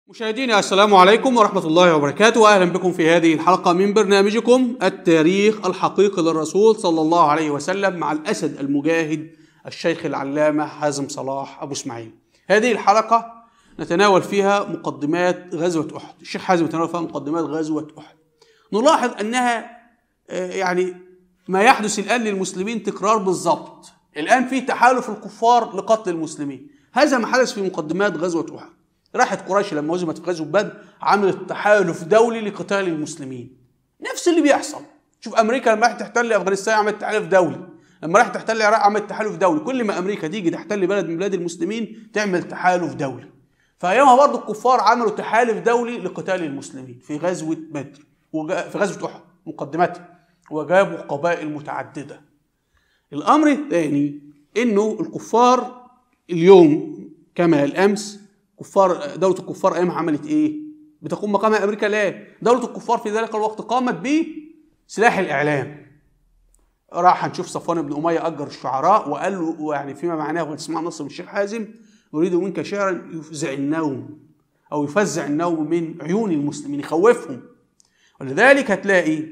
مشاهدينا السلام عليكم ورحمة الله وبركاته وأهلا بكم في هذه الحلقة من برنامجكم التاريخ الحقيقي للرسول صلى الله عليه وسلم مع الأسد المجاهد الشيخ العلامة حازم صلاح أبو إسماعيل هذه الحلقة نتناول فيها مقدمات غزوة أحد الشيخ حازم يتناول فيها مقدمات غزوة أحد نلاحظ أنها آه، يعني ما يحدث الآن للمسلمين تكرار بالضبط الآن في تحالف الكفار لقتل المسلمين هذا ما حدث في مقدمات غزوة أحد راحت قريش لما هزمت في غزوة بدر عملت تحالف دولي لقتال المسلمين نفس اللي بيحصل شوف امريكا لما راحت تحتل افغانستان عملت تحالف دولي لما راحت تحتل العراق عملت تحالف دولي كل ما امريكا تيجي تحتل بلد من بلاد المسلمين تعمل تحالف دولي فايامها برضه الكفار عملوا تحالف دولي لقتال المسلمين في غزوه بدر وجا- في غزوه احد مقدمتها وجابوا قبائل متعدده الامر الثاني انه الكفار اليوم كما الامس كفار دوله الكفار ايامها عملت ايه؟ بتقوم مقام امريكا لا دوله الكفار في ذلك الوقت قامت بسلاح الاعلام راح هنشوف صفوان بن اميه اجر الشعراء وقال له يعني فيما معناه وتسمع نص من الشيخ حازم اريد منك شعرا يفزع النوم او يفزع النوم من عيون المسلمين يخوفهم ولذلك هتلاقي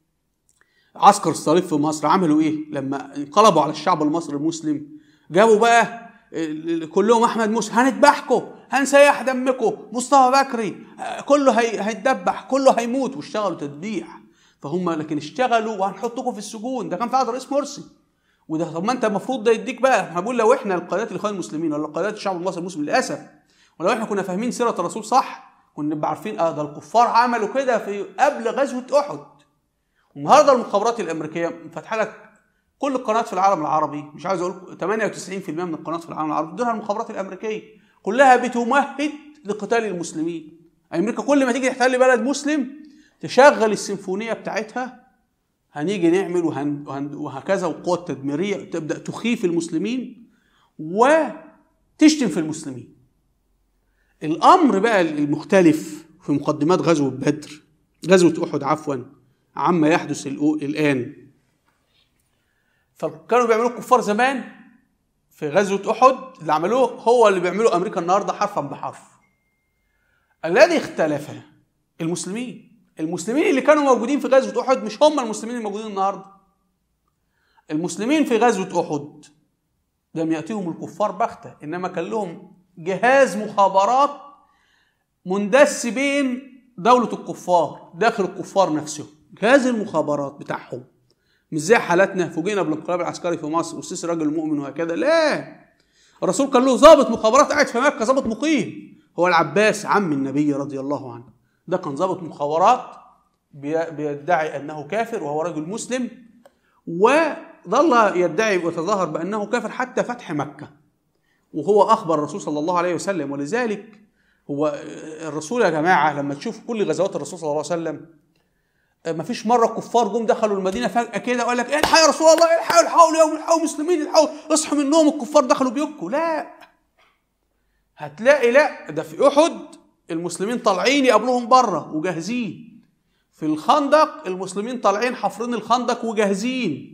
عسكر الصليب في مصر عملوا ايه لما انقلبوا على الشعب المصري المسلم جابوا بقى ال- ال- كلهم احمد موسى هنذبحكم هنسيح دمكم مصطفى بكري آه، كله هي- هيتذبح كله هيموت واشتغلوا تذبيح فهم لكن اشتغلوا وهنحطكم في السجون ده كان في عهد الرئيس مرسي وده طب ما انت المفروض ده يديك بقى احنا بقول لو احنا القادات الاخوان المسلمين ولا قادات الشعب المصري المسلم للاسف ولو احنا كنا فاهمين سيره الرسول صح كنا نبقى عارفين اه ده الكفار عملوا كده في قبل غزوه احد النهارده المخابرات الامريكيه فاتحه لك كل القنوات في العالم العربي مش عايز اقول 98% من القنوات في العالم العربي دول المخابرات الامريكيه كلها بتمهد لقتال المسلمين امريكا كل ما تيجي تحتل بلد مسلم تشغل السيمفونيه بتاعتها هنيجي نعمل وهن وهن وهكذا وقوات تدميريه تبدا تخيف المسلمين وتشتم في المسلمين الامر بقى المختلف في مقدمات غزوه بدر غزوه احد عفوا عما يحدث الأو- الان فكانوا بيعملوه الكفار زمان في غزوه احد اللي عملوه هو اللي بيعمله امريكا النهارده حرفا بحرف الذي اختلف المسلمين المسلمين اللي كانوا موجودين في غزوه احد مش هم المسلمين الموجودين النهارده المسلمين في غزوه احد لم ياتيهم الكفار بغته انما كان لهم جهاز مخابرات مندس بين دولة الكفار داخل الكفار نفسهم جهاز المخابرات بتاعهم مش زي حالاتنا فوجئنا بالانقلاب العسكري في مصر والسيسي راجل مؤمن وهكذا لا الرسول كان له ضابط مخابرات قاعد في مكة ضابط مقيم هو العباس عم النبي رضي الله عنه ده كان ضابط مخابرات بي- بيدعي انه كافر وهو رجل مسلم وظل يدعي ويتظاهر بانه كافر حتى فتح مكه وهو اخبر الرسول صلى الله عليه وسلم ولذلك هو الرسول يا جماعه لما تشوف كل غزوات الرسول صلى الله عليه وسلم ما فيش مره كفار جم دخلوا المدينه فجاه كده وقال لك الحق يا رسول الله الحقوا الحقوا اليوم الحقوا مسلمين الحقوا اصحوا من النوم الكفار دخلوا بيبكوا لا هتلاقي لا ده في احد المسلمين طالعين يقابلوهم بره وجاهزين في الخندق المسلمين طالعين حافرين الخندق وجاهزين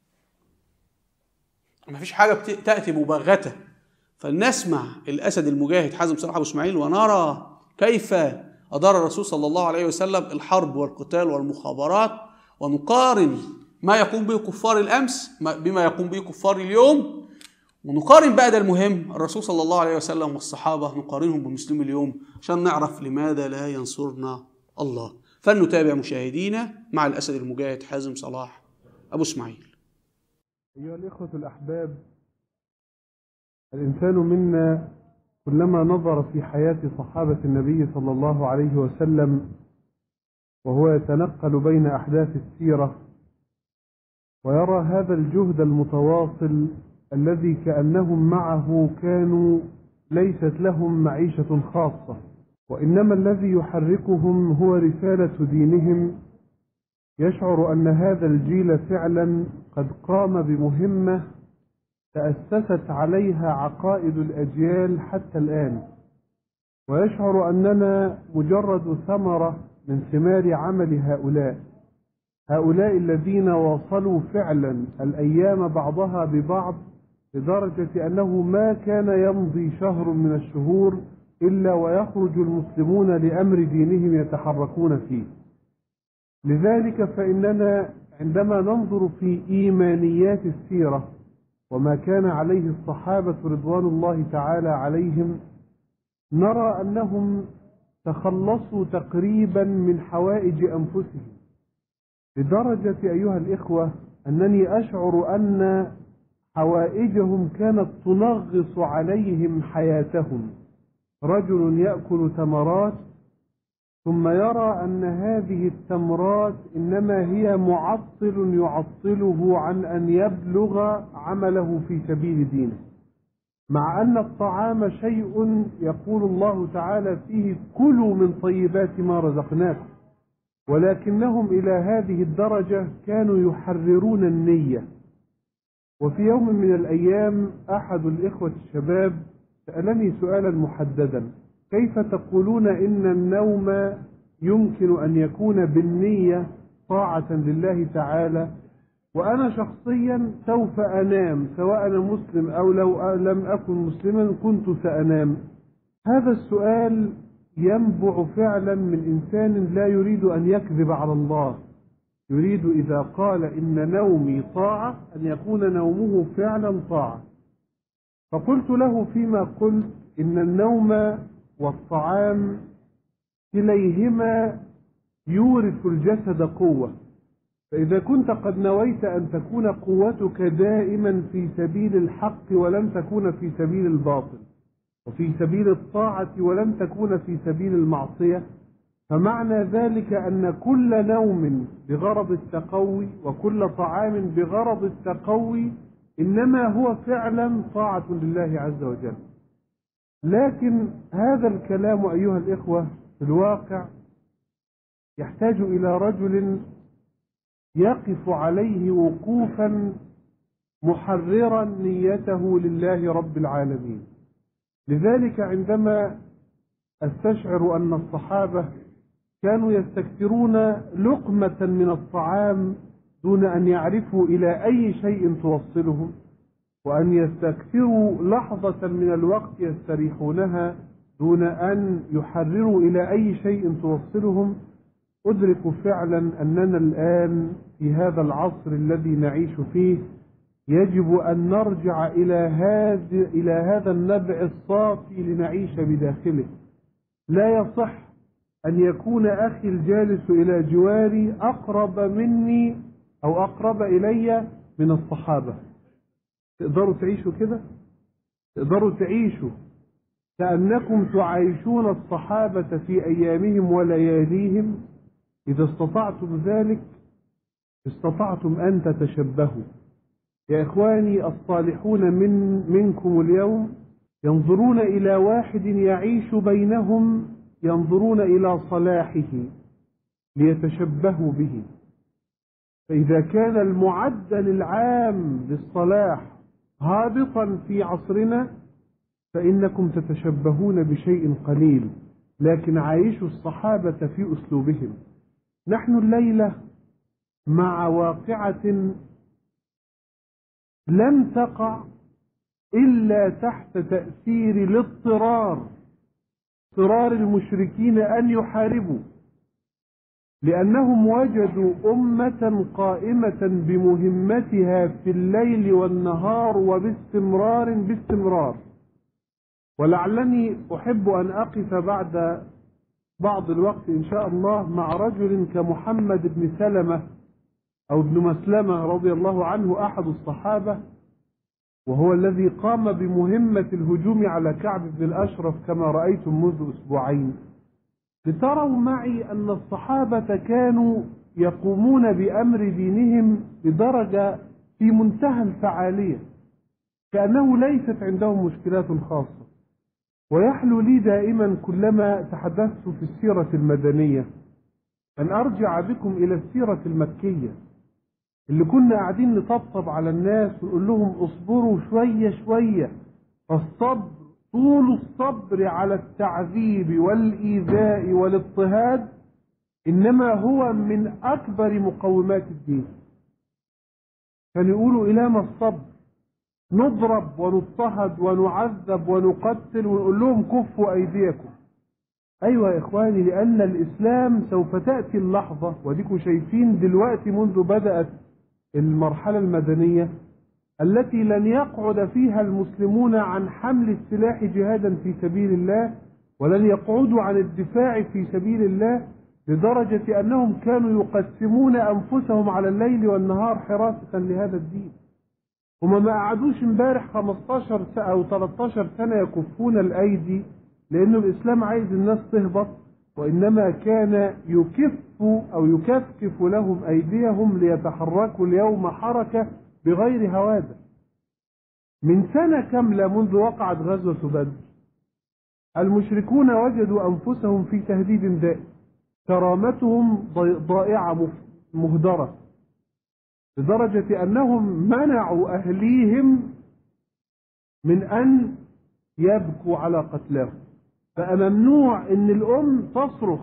ما فيش حاجه بت- تاتي مبغته فلنسمع الاسد المجاهد حازم صلاح ابو اسماعيل ونرى كيف ادار الرسول صلى الله عليه وسلم الحرب والقتال والمخابرات ونقارن ما يقوم به كفار الامس ما- بما يقوم به كفار اليوم ونقارن بقى ده المهم الرسول صلى الله عليه وسلم والصحابه نقارنهم بمسلمي اليوم عشان نعرف لماذا لا ينصرنا الله فلنتابع مشاهدينا مع الاسد المجاهد حازم صلاح ابو اسماعيل أيها الإخوة الأحباب الإنسان منا كلما نظر في حياة صحابة النبي صلى الله عليه وسلم وهو يتنقل بين أحداث السيرة ويرى هذا الجهد المتواصل الذي كأنهم معه كانوا ليست لهم معيشة خاصة وإنما الذي يحركهم هو رسالة دينهم يشعر أن هذا الجيل فعلا قد قام بمهمة تأسست عليها عقائد الأجيال حتى الآن ويشعر أننا مجرد ثمرة من ثمار عمل هؤلاء هؤلاء الذين واصلوا فعلا الأيام بعضها ببعض لدرجة أنه ما كان يمضي شهر من الشهور إلا ويخرج المسلمون لأمر دينهم يتحركون فيه لذلك فإننا عندما ننظر في إيمانيات السيرة وما كان عليه الصحابة رضوان الله تعالى عليهم نرى أنهم تخلصوا تقريبا من حوائج أنفسهم لدرجة أيها الإخوة أنني أشعر أن حوائجهم كانت تنغص عليهم حياتهم رجل يأكل تمرات ثم يرى أن هذه التمرات إنما هي معطل يعطله عن أن يبلغ عمله في سبيل دينه مع أن الطعام شيء يقول الله تعالى فيه كلوا من طيبات ما رزقناكم ولكنهم إلى هذه الدرجة كانوا يحررون النية وفي يوم من الأيام أحد الإخوة الشباب سألني سؤالا محددا كيف تقولون إن النوم يمكن أن يكون بالنية طاعة لله تعالى وأنا شخصيا سوف أنام سواء أنا مسلم أو لو لم أكن مسلما كنت سأنام هذا السؤال ينبع فعلا من إنسان لا يريد أن يكذب على الله يريد إذا قال إن نومي طاعة أن يكون نومه فعلا طاعة فقلت له فيما قلت إن النوم والطعام كليهما يورث الجسد قوة فإذا كنت قد نويت أن تكون قوتك دائما في سبيل الحق ولن تكون في سبيل الباطل وفي سبيل الطاعة ولن تكون في سبيل المعصية فمعنى ذلك أن كل نوم بغرض التقوي وكل طعام بغرض التقوي إنما هو فعلا طاعة لله عز وجل لكن هذا الكلام أيها الإخوة في الواقع يحتاج إلى رجل يقف عليه وقوفا محررا نيته لله رب العالمين لذلك عندما استشعر أن الصحابة كانوا يستكثرون لقمة من الطعام دون أن يعرفوا إلى أي شيء توصلهم وأن يستكثروا لحظة من الوقت يستريحونها دون أن يحرروا إلى أي شيء توصلهم أدرك فعلا أننا الآن في هذا العصر الذي نعيش فيه يجب أن نرجع إلى هذا إلى هذا النبع الصافي لنعيش بداخله لا يصح أن يكون أخي الجالس إلى جواري أقرب مني أو أقرب إلي من الصحابة تقدروا تعيشوا كده تقدروا تعيشوا كأنكم تعيشون الصحابة في أيامهم ولياليهم إذا استطعتم ذلك استطعتم أن تتشبهوا يا إخواني الصالحون من منكم اليوم ينظرون إلى واحد يعيش بينهم ينظرون إلى صلاحه ليتشبهوا به فإذا كان المعدل العام للصلاح هابطا في عصرنا فإنكم تتشبهون بشيء قليل لكن عايشوا الصحابة في أسلوبهم نحن الليلة مع واقعة لم تقع إلا تحت تأثير الاضطرار اضطرار المشركين أن يحاربوا لأنهم وجدوا أمة قائمة بمهمتها في الليل والنهار وباستمرار باستمرار ولعلني أحب أن أقف بعد بعض الوقت إن شاء الله مع رجل كمحمد بن سلمة أو ابن مسلمة رضي الله عنه أحد الصحابة وهو الذي قام بمهمة الهجوم على كعب بن الأشرف كما رأيتم منذ أسبوعين لتروا معي أن الصحابة كانوا يقومون بأمر دينهم بدرجة في منتهى الفعالية كأنه ليست عندهم مشكلات خاصة ويحلو لي دائما كلما تحدثت في السيرة المدنية أن أرجع بكم إلى السيرة المكية اللي كنا قاعدين نطبطب على الناس ونقول لهم اصبروا شوية شوية فالصبر طول الصبر على التعذيب والإيذاء والاضطهاد إنما هو من أكبر مقومات الدين كانوا يقولوا إلى ما الصبر نضرب ونضطهد ونعذب ونقتل ونقول لهم كفوا أيديكم أيوة يا إخواني لأن الإسلام سوف تأتي اللحظة وديكم شايفين دلوقتي منذ بدأت المرحلة المدنية التي لن يقعد فيها المسلمون عن حمل السلاح جهادا في سبيل الله ولن يقعدوا عن الدفاع في سبيل الله لدرجة أنهم كانوا يقسمون أنفسهم على الليل والنهار حراسة لهذا الدين هما ما قعدوش امبارح 15 سنة أو 13 سنة يكفون الأيدي لأنه الإسلام عايز الناس تهبط وإنما كان يكف أو يكفكف لهم أيديهم ليتحركوا اليوم حركة بغير هوادة من سنة كاملة منذ وقعت غزوة بدر المشركون وجدوا أنفسهم في تهديد دائم كرامتهم ضائعة مهدرة لدرجة أنهم منعوا أهليهم من أن يبكوا على قتلاهم بقى ممنوع أن الأم تصرخ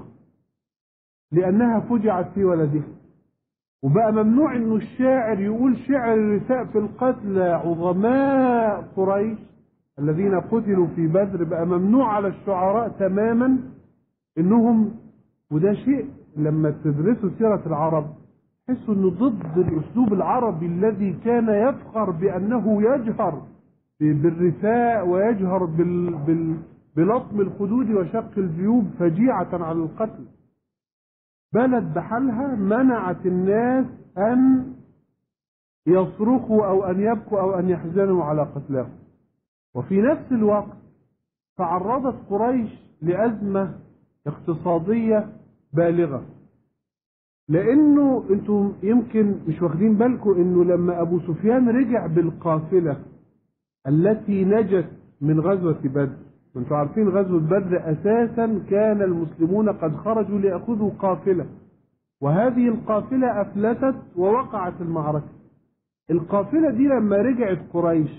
لأنها فجعت في ولدها وبقى ممنوع أنه الشاعر يقول شعر الرثاء في القتلى عظماء قريش الذين قتلوا في بدر بقى ممنوع على الشعراء تماما انهم وده شيء لما تدرسوا سيرة العرب تحسوا انه ضد الاسلوب العربي الذي كان يفخر بانه يجهر بالرثاء ويجهر بال... بال... بلطم الخدود وشق الجيوب فجيعة على القتل بلد بحالها منعت الناس ان يصرخوا او ان يبكوا او ان يحزنوا على قتلاهم وفي نفس الوقت تعرضت قريش لأزمة اقتصادية بالغة لأنه أنتم يمكن مش واخدين بالكم أنه لما أبو سفيان رجع بالقافلة التي نجت من غزوة بدر وانتم عارفين غزوة بدر أساسا كان المسلمون قد خرجوا ليأخذوا قافلة وهذه القافلة أفلتت ووقعت المعركة القافلة دي لما رجعت قريش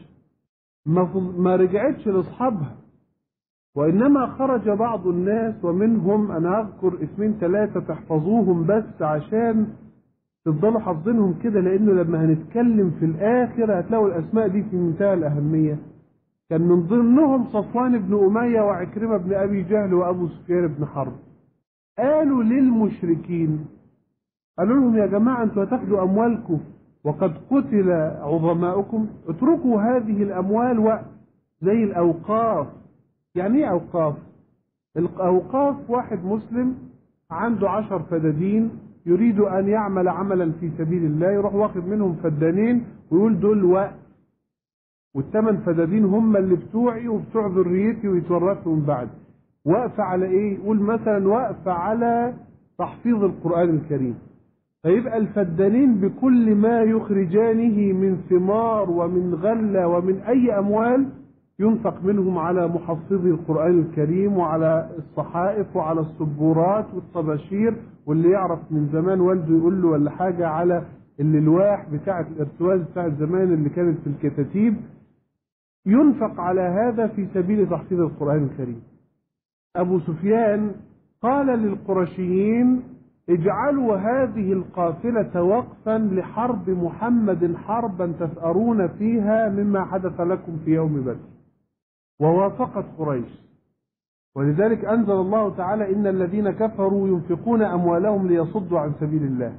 ما رجعتش لاصحابها وانما خرج بعض الناس ومنهم انا اذكر اسمين ثلاثه تحفظوهم بس عشان تفضلوا حافظينهم كده لانه لما هنتكلم في الاخر هتلاقوا الاسماء دي في منتهى الاهميه كان من ضمنهم صفوان بن اميه وعكرمه بن ابي جهل وابو سفيان بن حرب قالوا للمشركين قالوا لهم يا جماعه انتوا هتاخدوا اموالكم وقد قتل عظماؤكم اتركوا هذه الأموال وقت زي الأوقاف يعني ايه أوقاف الأوقاف واحد مسلم عنده عشر فدادين يريد أن يعمل عملا في سبيل الله يروح واخد منهم فدانين ويقول دول وقت والثمان فدادين هم اللي بتوعي وبتوع ذريتي ويتورثوا من بعد وقف على ايه يقول مثلا وقف على تحفيظ القرآن الكريم فيبقى الفدانين بكل ما يخرجانه من ثمار ومن غلة ومن أي أموال ينفق منهم على محفظي القرآن الكريم وعلى الصحائف وعلى السبورات والطباشير واللي يعرف من زمان والده يقول له ولا حاجة على الالواح بتاعة الارتواز بتاعة زمان اللي كانت في الكتاتيب ينفق على هذا في سبيل تحفيظ القرآن الكريم أبو سفيان قال للقرشيين اجعلوا هذه القافلة وقفا لحرب محمد حربا تثأرون فيها مما حدث لكم في يوم بدر ووافقت قريش ولذلك أنزل الله تعالى إن الذين كفروا ينفقون أموالهم ليصدوا عن سبيل الله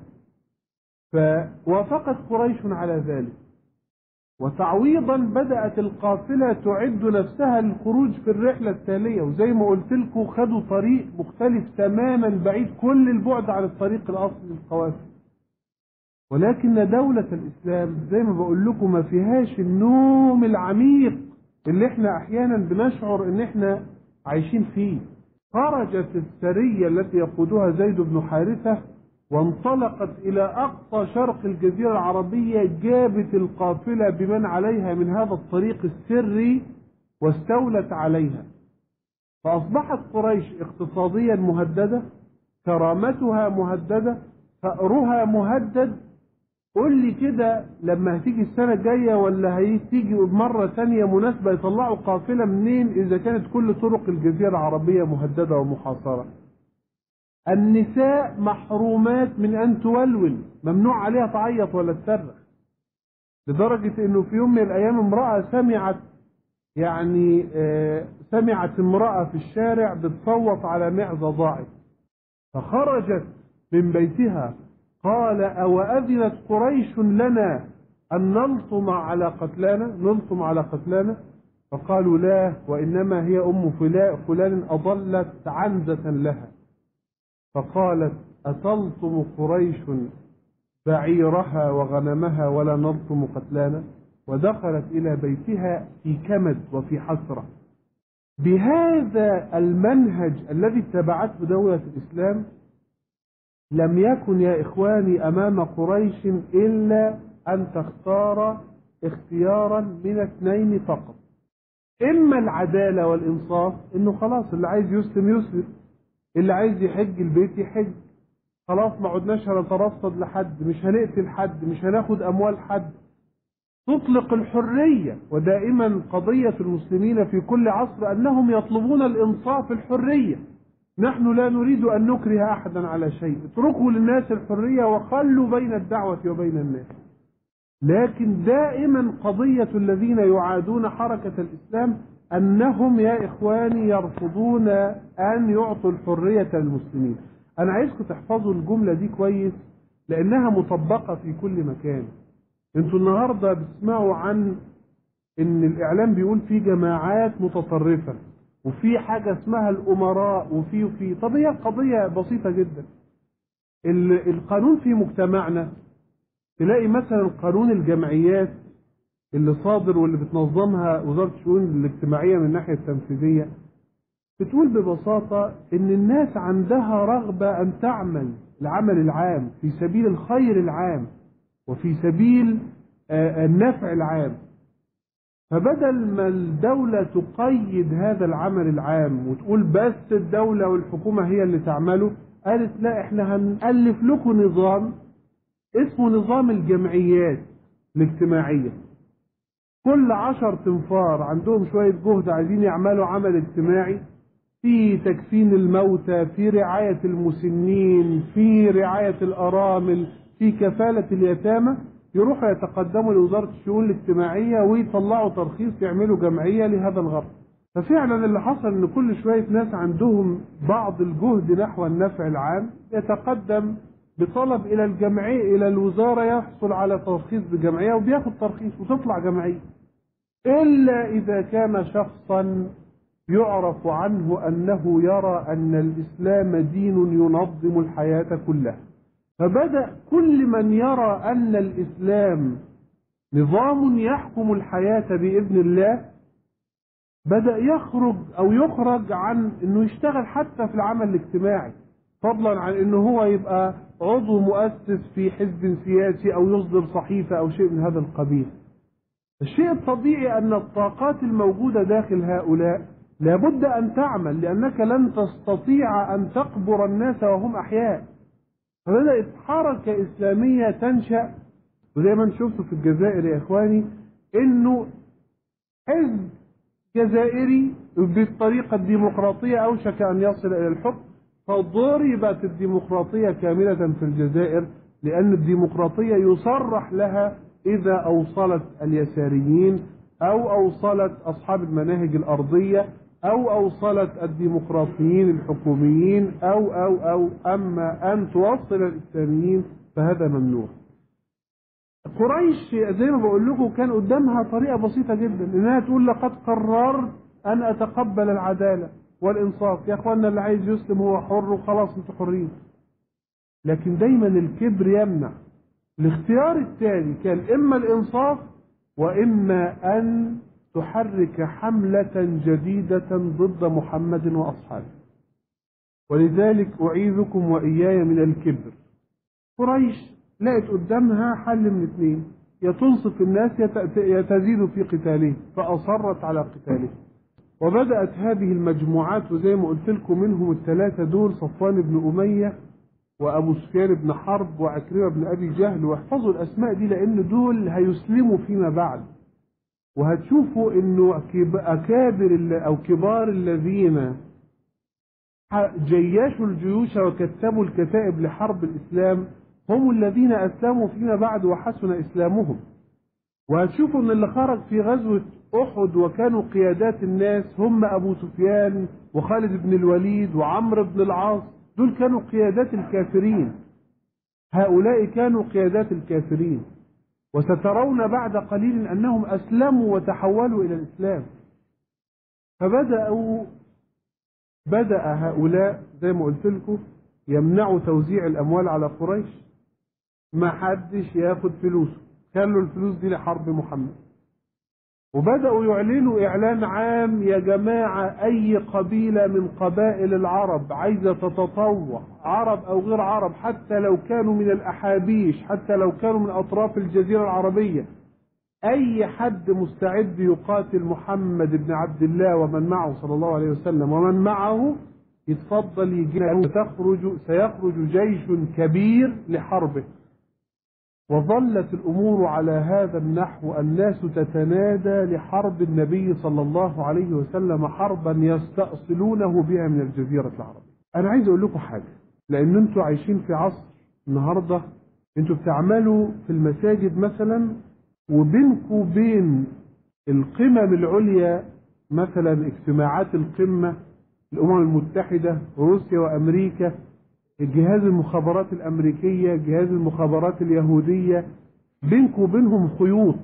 فوافقت قريش على ذلك وتعويضا بدأت القافلة تعد نفسها للخروج في الرحلة التالية وزي ما قلت لكم خدوا طريق مختلف تماما بعيد كل البعد عن الطريق الأصلي للقوافل ولكن دولة الإسلام زي ما بقول لكم ما فيهاش النوم العميق اللي احنا أحيانا بنشعر إن احنا عايشين فيه خرجت السرية التي يقودها زيد بن حارثة وانطلقت إلى أقصى شرق الجزيرة العربية جابت القافلة بمن عليها من هذا الطريق السري واستولت عليها فأصبحت قريش اقتصاديا مهددة كرامتها مهددة ثأرها مهدد قول لي كده لما هتيجي السنة الجاية ولا هتيجي مرة تانية مناسبة يطلعوا قافلة منين إذا كانت كل طرق الجزيرة العربية مهددة ومحاصرة النساء محرومات من أن تولول ممنوع عليها تعيط ولا تصرخ لدرجة انه في يوم من الايام امرأة سمعت يعني آه، سمعت امرأة في الشارع بتصوت على معزة ضاعت فخرجت من بيتها قال أو أذنت قريش لنا أن نلطم على قتلانا نلطم على قتلانا فقالوا لا وإنما هي أم فلا- فلان أضلت عنزة لها فقالت أتلطم قريش بعيرها وغنمها ولا نلطم قتلانا ودخلت إلى بيتها في كمد وفي حسرة بهذا المنهج الذي اتبعته دولة الإسلام لم يكن يا إخواني أمام قريش إلا أن تختار اختيارا من اثنين فقط إما العدالة والإنصاف إنه خلاص اللي عايز يسلم يسلم اللي عايز يحج البيت يحج خلاص ما عدناش هنترصد لحد مش هنقتل حد مش هناخد أموال حد تطلق الحرية ودائما قضية المسلمين في كل عصر أنهم يطلبون الإنصاف الحرية نحن لا نريد أن نكره أحدا على شيء اتركوا للناس الحرية وخلوا بين الدعوة وبين الناس لكن دائما قضية الذين يعادون حركة الإسلام أنهم يا إخواني يرفضون أن يعطوا الحرية للمسلمين أنا عايزكم تحفظوا الجملة دي كويس لأنها مطبقة في كل مكان انتوا النهاردة بتسمعوا عن ان الاعلام بيقول في جماعات متطرفة وفي حاجة اسمها الامراء وفي وفي طب هي قضية بسيطة جدا ال- القانون في مجتمعنا تلاقي مثلا قانون الجمعيات اللي صادر واللي بتنظمها وزارة الشؤون الاجتماعية من الناحية التنفيذية بتقول ببساطة ان الناس عندها رغبة ان تعمل العمل العام في سبيل الخير العام وفي سبيل آه، النفع العام فبدل ما الدولة تقيد هذا العمل العام وتقول بس الدولة والحكومة هي اللي تعمله قالت لا احنا هنألف لكم نظام اسمه نظام الجمعيات الاجتماعية كل عشر تنفار عندهم شوية جهد عايزين يعملوا عمل اجتماعي في تكفين الموتى في رعاية المسنين في رعاية الأرامل في كفالة اليتامى يروحوا يتقدموا لوزارة الشؤون الاجتماعية ويطلعوا ترخيص يعملوا جمعية لهذا الغرض ففعلا اللي حصل ان كل شوية ناس عندهم بعض الجهد نحو النفع العام يتقدم بطلب الى الجمعية الى الوزارة يحصل على ترخيص بجمعية وبياخد ترخيص وتطلع جمعية الا اذا كان شخصا يعرف عنه انه يرى ان الاسلام دين ينظم الحياة كلها فبدأ كل من يرى أن الإسلام نظام يحكم الحياة بإذن الله بدأ يخرج أو يخرج عن أنه يشتغل حتى في العمل الاجتماعي فضلا عن أنه هو يبقى عضو مؤسس في حزب سياسي أو يصدر صحيفة أو شيء من هذا القبيل الشيء الطبيعي أن الطاقات الموجودة داخل هؤلاء لابد أن تعمل لأنك لن تستطيع أن تقبر الناس وهم أحياء فبدأت حركة إسلامية تنشأ وزي ما انتم شفتوا في الجزائر يا إخواني إنه حزب جزائري بالطريقة الديمقراطية أوشك أن يصل إلى الحكم فضربت الديمقراطية كاملة في الجزائر لأن الديمقراطية يصرح لها إذا أوصلت اليساريين أو أوصلت أصحاب المناهج الأرضية أو أوصلت الديمقراطيين الحكوميين أو أو أو أما أن توصل الإسلاميين فهذا ممنوع. قريش زي ما بقول لكم كان قدامها طريقة بسيطة جدا إنها تقول لقد قررت أن أتقبل العدالة والإنصاف يا أخوانا اللي عايز يسلم هو حر وخلاص أنتوا حرين. لكن دايما الكبر يمنع. الاختيار الثاني كان إما الإنصاف وإما أن تحرك حملة جديدة ضد محمد وأصحابه ولذلك أعيذكم وإياي من الكبر قريش لقت قدامها حل من اثنين يا تنصف الناس يا تزيد في قتالهم فأصرت على قتالهم وبدأت هذه المجموعات وزي ما قلت لكم منهم الثلاثة دول صفوان بن أمية وأبو سفيان بن حرب وعكرمة بن أبي جهل واحفظوا الأسماء دي لأن دول هيسلموا فيما بعد وهتشوفوا انه اكابر او كبار الذين جيشوا الجيوش وكتبوا الكتائب لحرب الاسلام هم الذين اسلموا فيما بعد وحسن اسلامهم وهتشوفوا ان اللي خرج في غزوة احد وكانوا قيادات الناس هم ابو سفيان وخالد بن الوليد وعمرو بن العاص دول كانوا قيادات الكافرين هؤلاء كانوا قيادات الكافرين وسترون بعد قليل انهم اسلموا وتحولوا الى الاسلام فبداوا بدا هؤلاء زي ما قلت لكم يمنعوا توزيع الاموال على قريش ما حدش ياخد فلوسه خلوا الفلوس دي لحرب محمد وبدأوا يعلنوا إعلان عام يا جماعة أي قبيلة من قبائل العرب عايزة تتطوع عرب أو غير عرب حتى لو كانوا من الأحابيش حتى لو كانوا من أطراف الجزيرة العربية أي حد مستعد يقاتل محمد بن عبد الله ومن معه صلى الله عليه وسلم ومن معه يتفضل يجي تخرج سيخرج جيش كبير لحربه وظلت الأمور على هذا النحو الناس تتنادى لحرب النبي صلى الله عليه وسلم حربا يستأصلونه بها من الجزيرة العربية أنا عايز أقول لكم حاجة لأن أنتوا عايشين في عصر النهاردة أنتوا بتعملوا في المساجد مثلا وبينكم وبين القمم العليا مثلا اجتماعات القمة الأمم المتحدة روسيا وأمريكا جهاز المخابرات الأمريكية جهاز المخابرات اليهودية بينكم وبينهم خيوط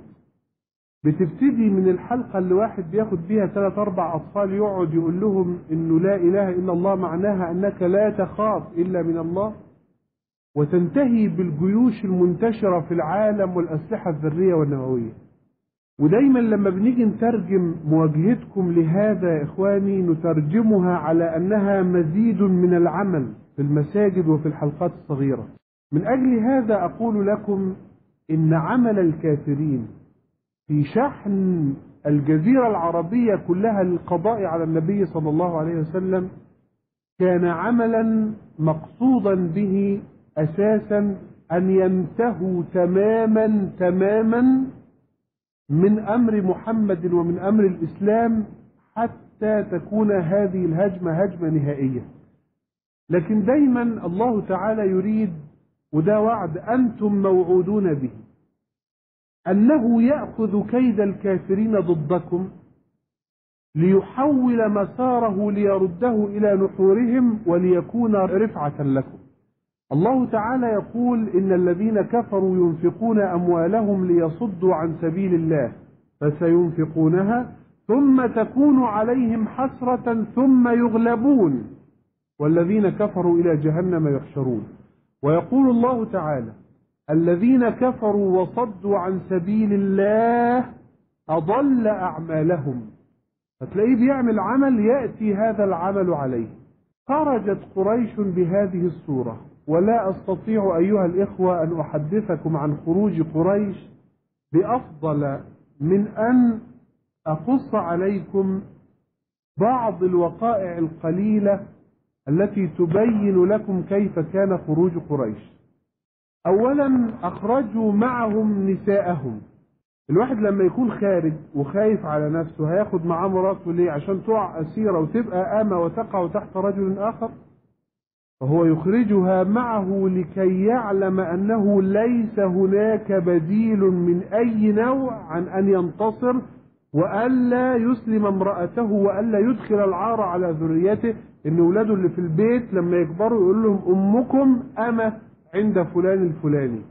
بتبتدي من الحلقة اللي واحد بياخد بيها ثلاث أربع أطفال يقعد يقول لهم إنه لا إله إلا الله معناها أنك لا تخاف إلا من الله وتنتهي بالجيوش المنتشرة في العالم والأسلحة الذرية والنووية ودايما لما بنيجي نترجم مواجهتكم لهذا يا إخواني نترجمها على أنها مزيد من العمل في المساجد وفي الحلقات الصغيرة من أجل هذا أقول لكم إن عمل الكافرين في شحن الجزيرة العربية كلها للقضاء على النبي صلى الله عليه وسلم كان عملا مقصودا به أساسا أن ينتهوا تماما تماما من أمر محمد ومن أمر الإسلام حتى تكون هذه الهجمة هجمة نهائية لكن دايما الله تعالى يريد وده وعد أنتم موعودون به أنه يأخذ كيد الكافرين ضدكم ليحول مساره ليرده إلى نحورهم وليكون رفعة لكم الله تعالى يقول إن الذين كفروا ينفقون أموالهم ليصدوا عن سبيل الله فسينفقونها ثم تكون عليهم حسرة ثم يغلبون والذين كفروا إلى جهنم يحشرون ويقول الله تعالى الذين كفروا وصدوا عن سبيل الله أضل أعمالهم فتلاقيه بيعمل عمل يأتي هذا العمل عليه خرجت قريش بهذه الصورة ولا أستطيع أيها الإخوة أن أحدثكم عن خروج قريش بأفضل من أن أقص عليكم بعض الوقائع القليلة التي تبين لكم كيف كان خروج قريش أولا أخرجوا معهم نساءهم الواحد لما يكون خارج وخايف على نفسه هياخد معاه مراته ليه عشان تقع أسيرة وتبقى أمة وتقع تحت رجل آخر فهو يخرجها معه لكي يعلم أنه ليس هناك بديل من أي نوع عن أن ينتصر وألا يسلم امرأته وألا يدخل العار على ذريته إن ولاده اللي في البيت لما يكبروا يقول لهم أمكم أمة عند فلان الفلاني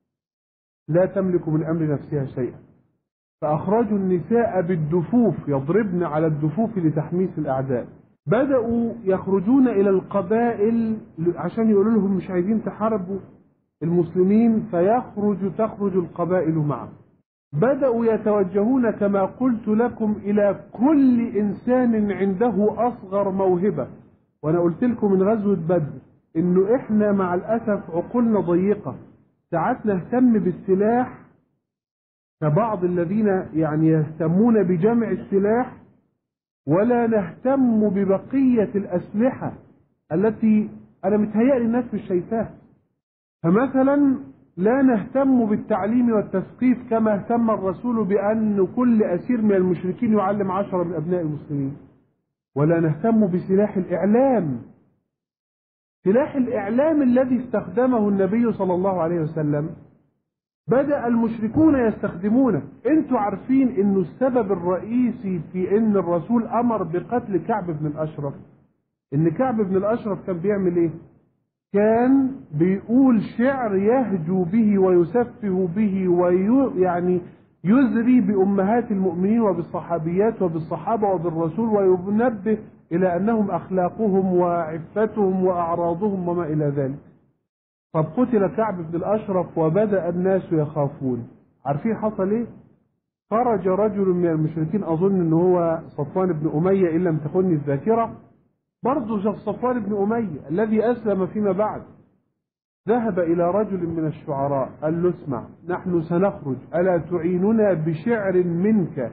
لا تملك من أمر نفسها شيئا فأخرجوا النساء بالدفوف يضربن على الدفوف لتحميس الأعداء بدأوا يخرجون إلى القبائل عشان يقولوا لهم مش عايزين تحاربوا المسلمين فيخرج تخرج القبائل معهم بدأوا يتوجهون كما قلت لكم إلى كل إنسان عنده أصغر موهبة وأنا قلت لكم من غزوة بدر إنه إحنا مع الأسف عقولنا ضيقة ساعات نهتم بالسلاح كبعض الذين يعني يهتمون بجمع السلاح ولا نهتم ببقية الأسلحة التي أنا متهيألي الناس مش شايفاها فمثلا لا نهتم بالتعليم والتثقيف كما اهتم الرسول بأن كل أسير من المشركين يعلم عشرة من أبناء المسلمين ولا نهتم بسلاح الإعلام سلاح الإعلام الذي استخدمه النبي صلى الله عليه وسلم بدأ المشركون يستخدمونه انتوا عارفين انه السبب الرئيسي في ان الرسول امر بقتل كعب بن الاشرف ان كعب بن الاشرف كان بيعمل ايه كان بيقول شعر يهجو به ويسفه به ويعني يزري بأمهات المؤمنين وبالصحابيات وبالصحابة وبالرسول وينبه إلى أنهم أخلاقهم وعفتهم وأعراضهم وما إلى ذلك طب قتل كعب بن الأشرف وبدأ الناس يخافون عارفين حصل إيه؟ خرج رجل من المشركين أظن أنه هو صفوان بن أمية إن لم تخني الذاكرة برضه صفوان بن أمية الذي أسلم فيما بعد ذهب إلى رجل من الشعراء قال له اسمع نحن سنخرج ألا تعيننا بشعر منك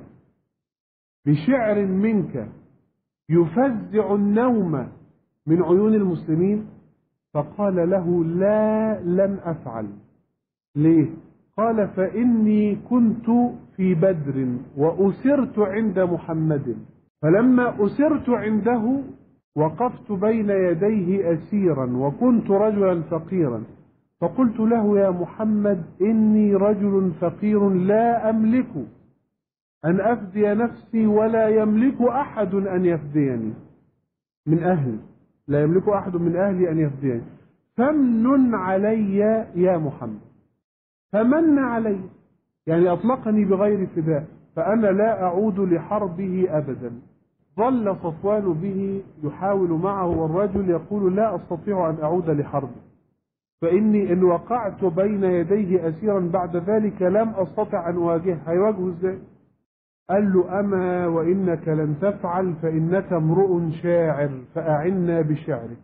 بشعر منك يفزع النوم من عيون المسلمين فقال له لا لن أفعل ليه قال فإني كنت في بدر وأسرت عند محمد فلما أسرت عنده وقفت بين يديه أسيرا وكنت رجلا فقيرا فقلت له يا محمد إني رجل فقير لا أملك أن أفدي نفسي ولا يملك أحد أن يفديني من أهلي لا يملك أحد من أهلي أن يفديني فمن علي يا محمد فمن علي يعني أطلقني بغير فداء فأنا لا أعود لحربه أبدا ظل صفوان به يحاول معه والرجل يقول لا أستطيع أن أعود لحربه فإني إن وقعت بين يديه أسيرا بعد ذلك لم أستطع أن أواجهه هيواجهه إزاي قال له أما وإنك لن تفعل فإنك امرؤ شاعر فأعنا بشعرك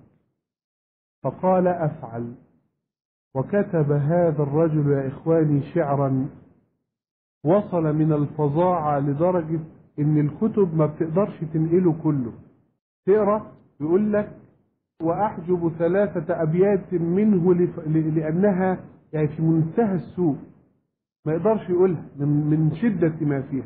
فقال أفعل وكتب هذا الرجل يا إخواني شعرا وصل من الفظاعة لدرجة إن الكتب ما بتقدرش تنقله كله تقرأ يقول لك وأحجب ثلاثة أبيات منه لف... لأنها يعني في منتهى السوء ما يقدرش يقولها من, من شدة ما فيها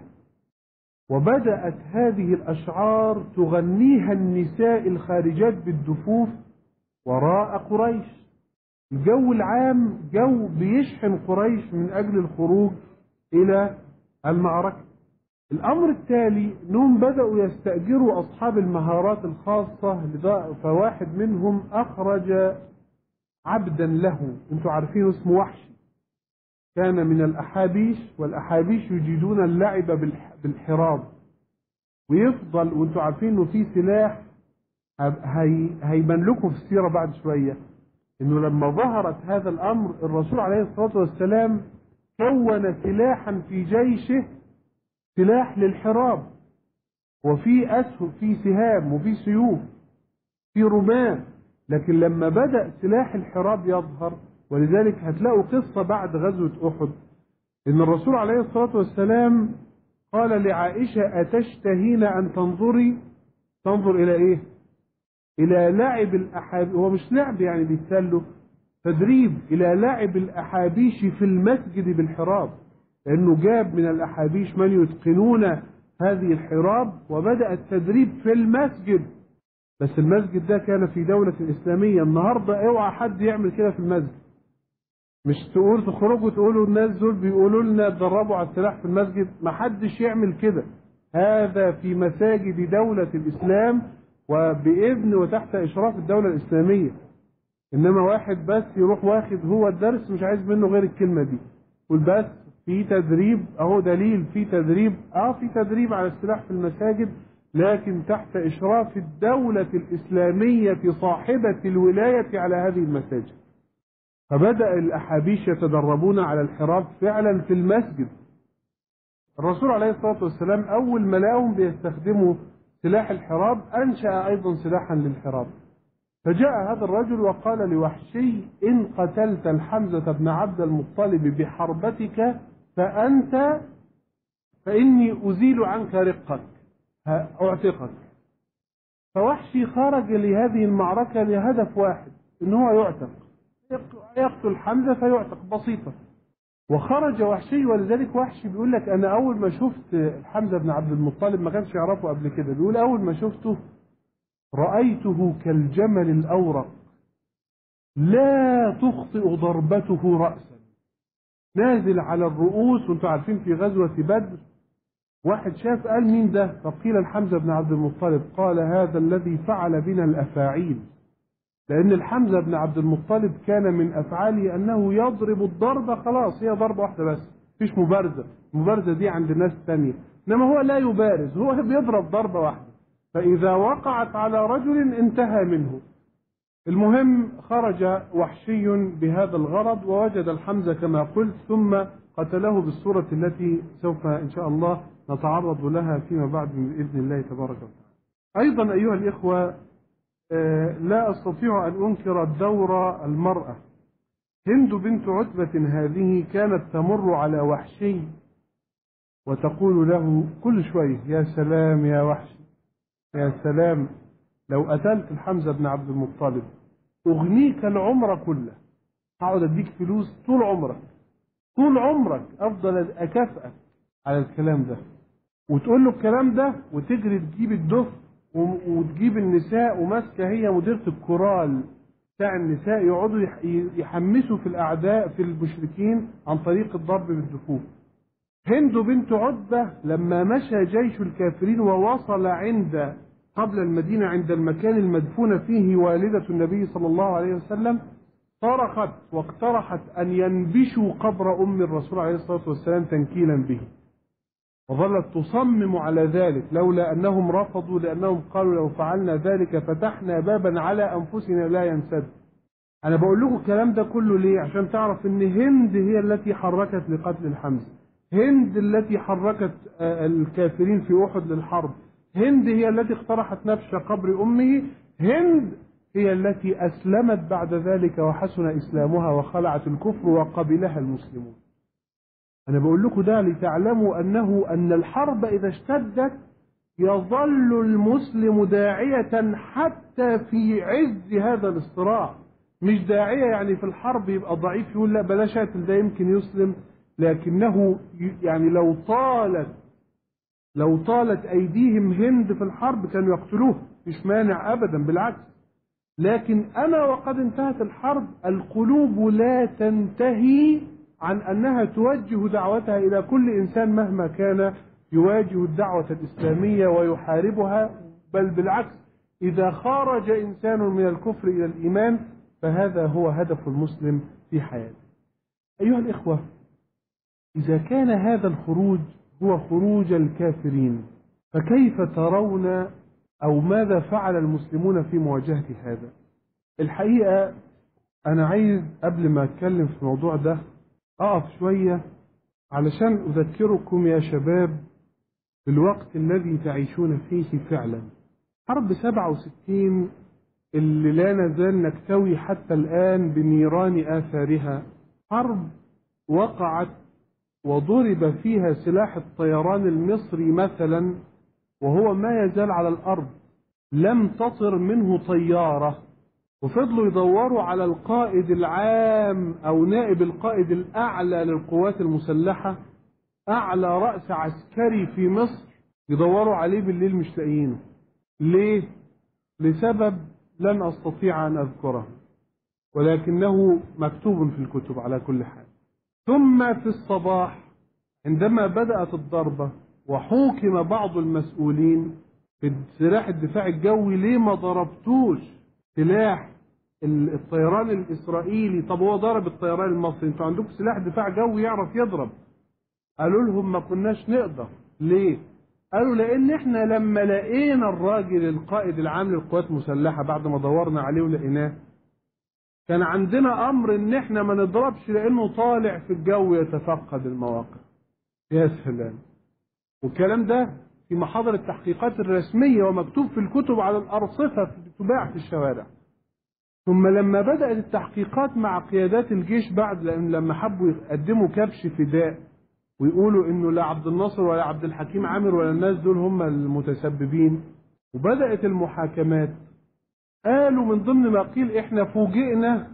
وبدأت هذه الأشعار تغنيها النساء الخارجات بالدفوف وراء قريش الجو العام جو بيشحن قريش من أجل الخروج إلى المعركة الأمر التالي أنهم بدأوا يستأجروا أصحاب المهارات الخاصة فواحد منهم أخرج عبدا له أنتم عارفين اسمه وحشي كان من الأحابيش والأحابيش يجيدون اللعب بالحراب ويفضل وانتم عارفين انه في سلاح هي هيبان لكم في السيرة بعد شوية انه لما ظهرت هذا الامر الرسول عليه الصلاة والسلام كون سلاحا في جيشه سلاح للحراب وفي أسهم في سهام وفي سيوف في رماة لكن لما بدأ سلاح الحراب يظهر ولذلك هتلاقوا قصة بعد غزوة أحد إن الرسول عليه الصلاة والسلام قال لعائشة أتشتهين أن تنظري تنظر إلى إيه إلى لعب الأحابيش هو مش لعب يعني بيتسلوا تدريب إلى لعب الأحابيش في المسجد بالحراب لأنه جاب من الأحابيش من يتقنون هذه الحراب وبدأ التدريب في المسجد بس المسجد ده كان في دولة إسلامية النهاردة اوعى حد يعمل كده في المسجد مش تقول تخرجوا تقولوا الناس دول بيقولوا لنا اتدربوا على السلاح في المسجد ما حدش يعمل كده هذا في مساجد دولة الإسلام وبإذن وتحت إشراف الدولة الإسلامية إنما واحد بس يروح واخد هو الدرس مش عايز منه غير الكلمة دي يقول بس في تدريب اهو دليل في تدريب اه في تدريب على السلاح في المساجد لكن تحت اشراف الدولة الاسلامية صاحبة الولاية على هذه المساجد فبدأ الاحابيش يتدربون على الحراب فعلا في المسجد الرسول عليه الصلاة والسلام اول ما لقاهم بيستخدموا سلاح الحراب انشأ ايضا سلاحا للحراب فجاء هذا الرجل وقال لوحشي إن قتلت الحمزة بن عبد المطلب بحربتك فأنت فإني أزيل عنك رقك أعتقك فوحشي خرج لهذه المعركة لهدف واحد إن هو يعتق يقتل حمزة فيعتق بسيطة وخرج وحشي ولذلك وحشي بيقول لك أنا أول ما شفت حمزة بن عبد المطلب ما كانش يعرفه قبل كده بيقول أول ما شفته رأيته كالجمل الأورق لا تخطئ ضربته رأسا نازل على الرؤوس وانتم عارفين في غزوة بدر واحد شاف قال مين ده فقيل الحمزة بن عبد المطلب قال هذا الذي فعل بنا الأفاعيل لأن الحمزة بن عبد المطلب كان من أفعاله أنه يضرب الضربة خلاص هي ضربة واحدة بس مفيش مبارزة المبارزة دي عند ناس تانية إنما هو لا يبارز هو بيضرب ضربة واحدة فإذا وقعت على رجل انتهى منه المهم خرج وحشي بهذا الغرض ووجد الحمزة كما قلت ثم قتله بالصورة التي سوف إن شاء الله نتعرض لها فيما بعد بإذن الله تبارك وتعالى أيضا أيها الإخوة لا أستطيع أن أنكر دور المرأة هند بنت عتبة هذه كانت تمر على وحشي وتقول له كل شوية يا سلام يا وحشي يا سلام لو قتلت الحمزة بن عبد المطلب أغنيك العمر كله هقعد أديك فلوس طول عمرك طول عمرك أفضل أكافئك على الكلام ده وتقول له الكلام ده وتجري تجيب الدف وتجيب النساء وماسكه هي مديره الكورال بتاع النساء يقعدوا يحمسوا في الاعداء في المشركين عن طريق الضرب بالدفوف. هند بنت عتبه لما مشى جيش الكافرين ووصل عند قبل المدينه عند المكان المدفون فيه والده النبي صلى الله عليه وسلم صرخت واقترحت ان ينبشوا قبر ام الرسول عليه الصلاه والسلام تنكيلا به. وظلت تصمم على ذلك لولا أنهم رفضوا لأنهم قالوا لو فعلنا ذلك فتحنا بابا على أنفسنا لا ينسد أنا بقول لكم الكلام ده كله ليه عشان تعرف أن هند هي التي حركت لقتل الحمزة هند التي حركت الكافرين في أحد للحرب هند هي التي اقترحت نبش قبر أمه هند هي التي أسلمت بعد ذلك وحسن إسلامها وخلعت الكفر وقبلها المسلمون أنا بقول لكم ده لتعلموا أنه أن الحرب إذا اشتدت يظل المسلم داعية حتى في عز هذا الاصطراع مش داعية يعني في الحرب يبقى ضعيف يقول لا بلاش اقتل ده يمكن يسلم لكنه يعني لو طالت لو طالت أيديهم هند في الحرب كانوا يقتلوه مش مانع أبدا بالعكس لكن أنا وقد انتهت الحرب القلوب لا تنتهي عن أنها توجه دعوتها إلى كل إنسان مهما كان يواجه الدعوة الإسلامية ويحاربها بل بالعكس إذا خرج إنسان من الكفر إلى الإيمان فهذا هو هدف المسلم في حياته أيها الإخوة إذا كان هذا الخروج هو خروج الكافرين فكيف ترون أو ماذا فعل المسلمون في مواجهة هذا الحقيقة أنا عايز قبل ما أتكلم في الموضوع ده أقف شوية علشان أذكركم يا شباب بالوقت الذي تعيشون فيه فعلا حرب 67 اللي لا نزال نكتوي حتى الآن بنيران آثارها حرب وقعت وضرب فيها سلاح الطيران المصري مثلا وهو ما يزال على الأرض لم تطر منه طيارة وفضلوا يدوروا على القائد العام أو نائب القائد الأعلى للقوات المسلحة أعلى رأس عسكري في مصر يدوروا عليه بالليل مش لاقيينه ليه؟ لسبب لن أستطيع أن أذكره ولكنه مكتوب في الكتب على كل حال ثم في الصباح عندما بدأت الضربة وحوكم بعض المسؤولين في سلاح الدفاع الجوي ليه ما ضربتوش سلاح الطيران الإسرائيلي طب هو ضرب الطيران المصري انتوا عندكم سلاح دفاع جوي يعرف يضرب قالوا لهم ما كناش نقدر ليه قالوا لان احنا لما لقينا الراجل القائد العام للقوات المسلحه بعد ما دورنا عليه ولقيناه كان عندنا امر ان احنا ما نضربش لانه طالع في الجو يتفقد المواقع يا سلام والكلام ده في محاضر التحقيقات الرسميه ومكتوب في الكتب على الارصفه تباع في الشوارع ثم لما بدات التحقيقات مع قيادات الجيش بعد لان لما حبوا يقدموا كبش فداء ويقولوا انه لا عبد الناصر ولا عبد الحكيم عامر ولا الناس دول هم المتسببين وبدات المحاكمات قالوا من ضمن ما قيل احنا فوجئنا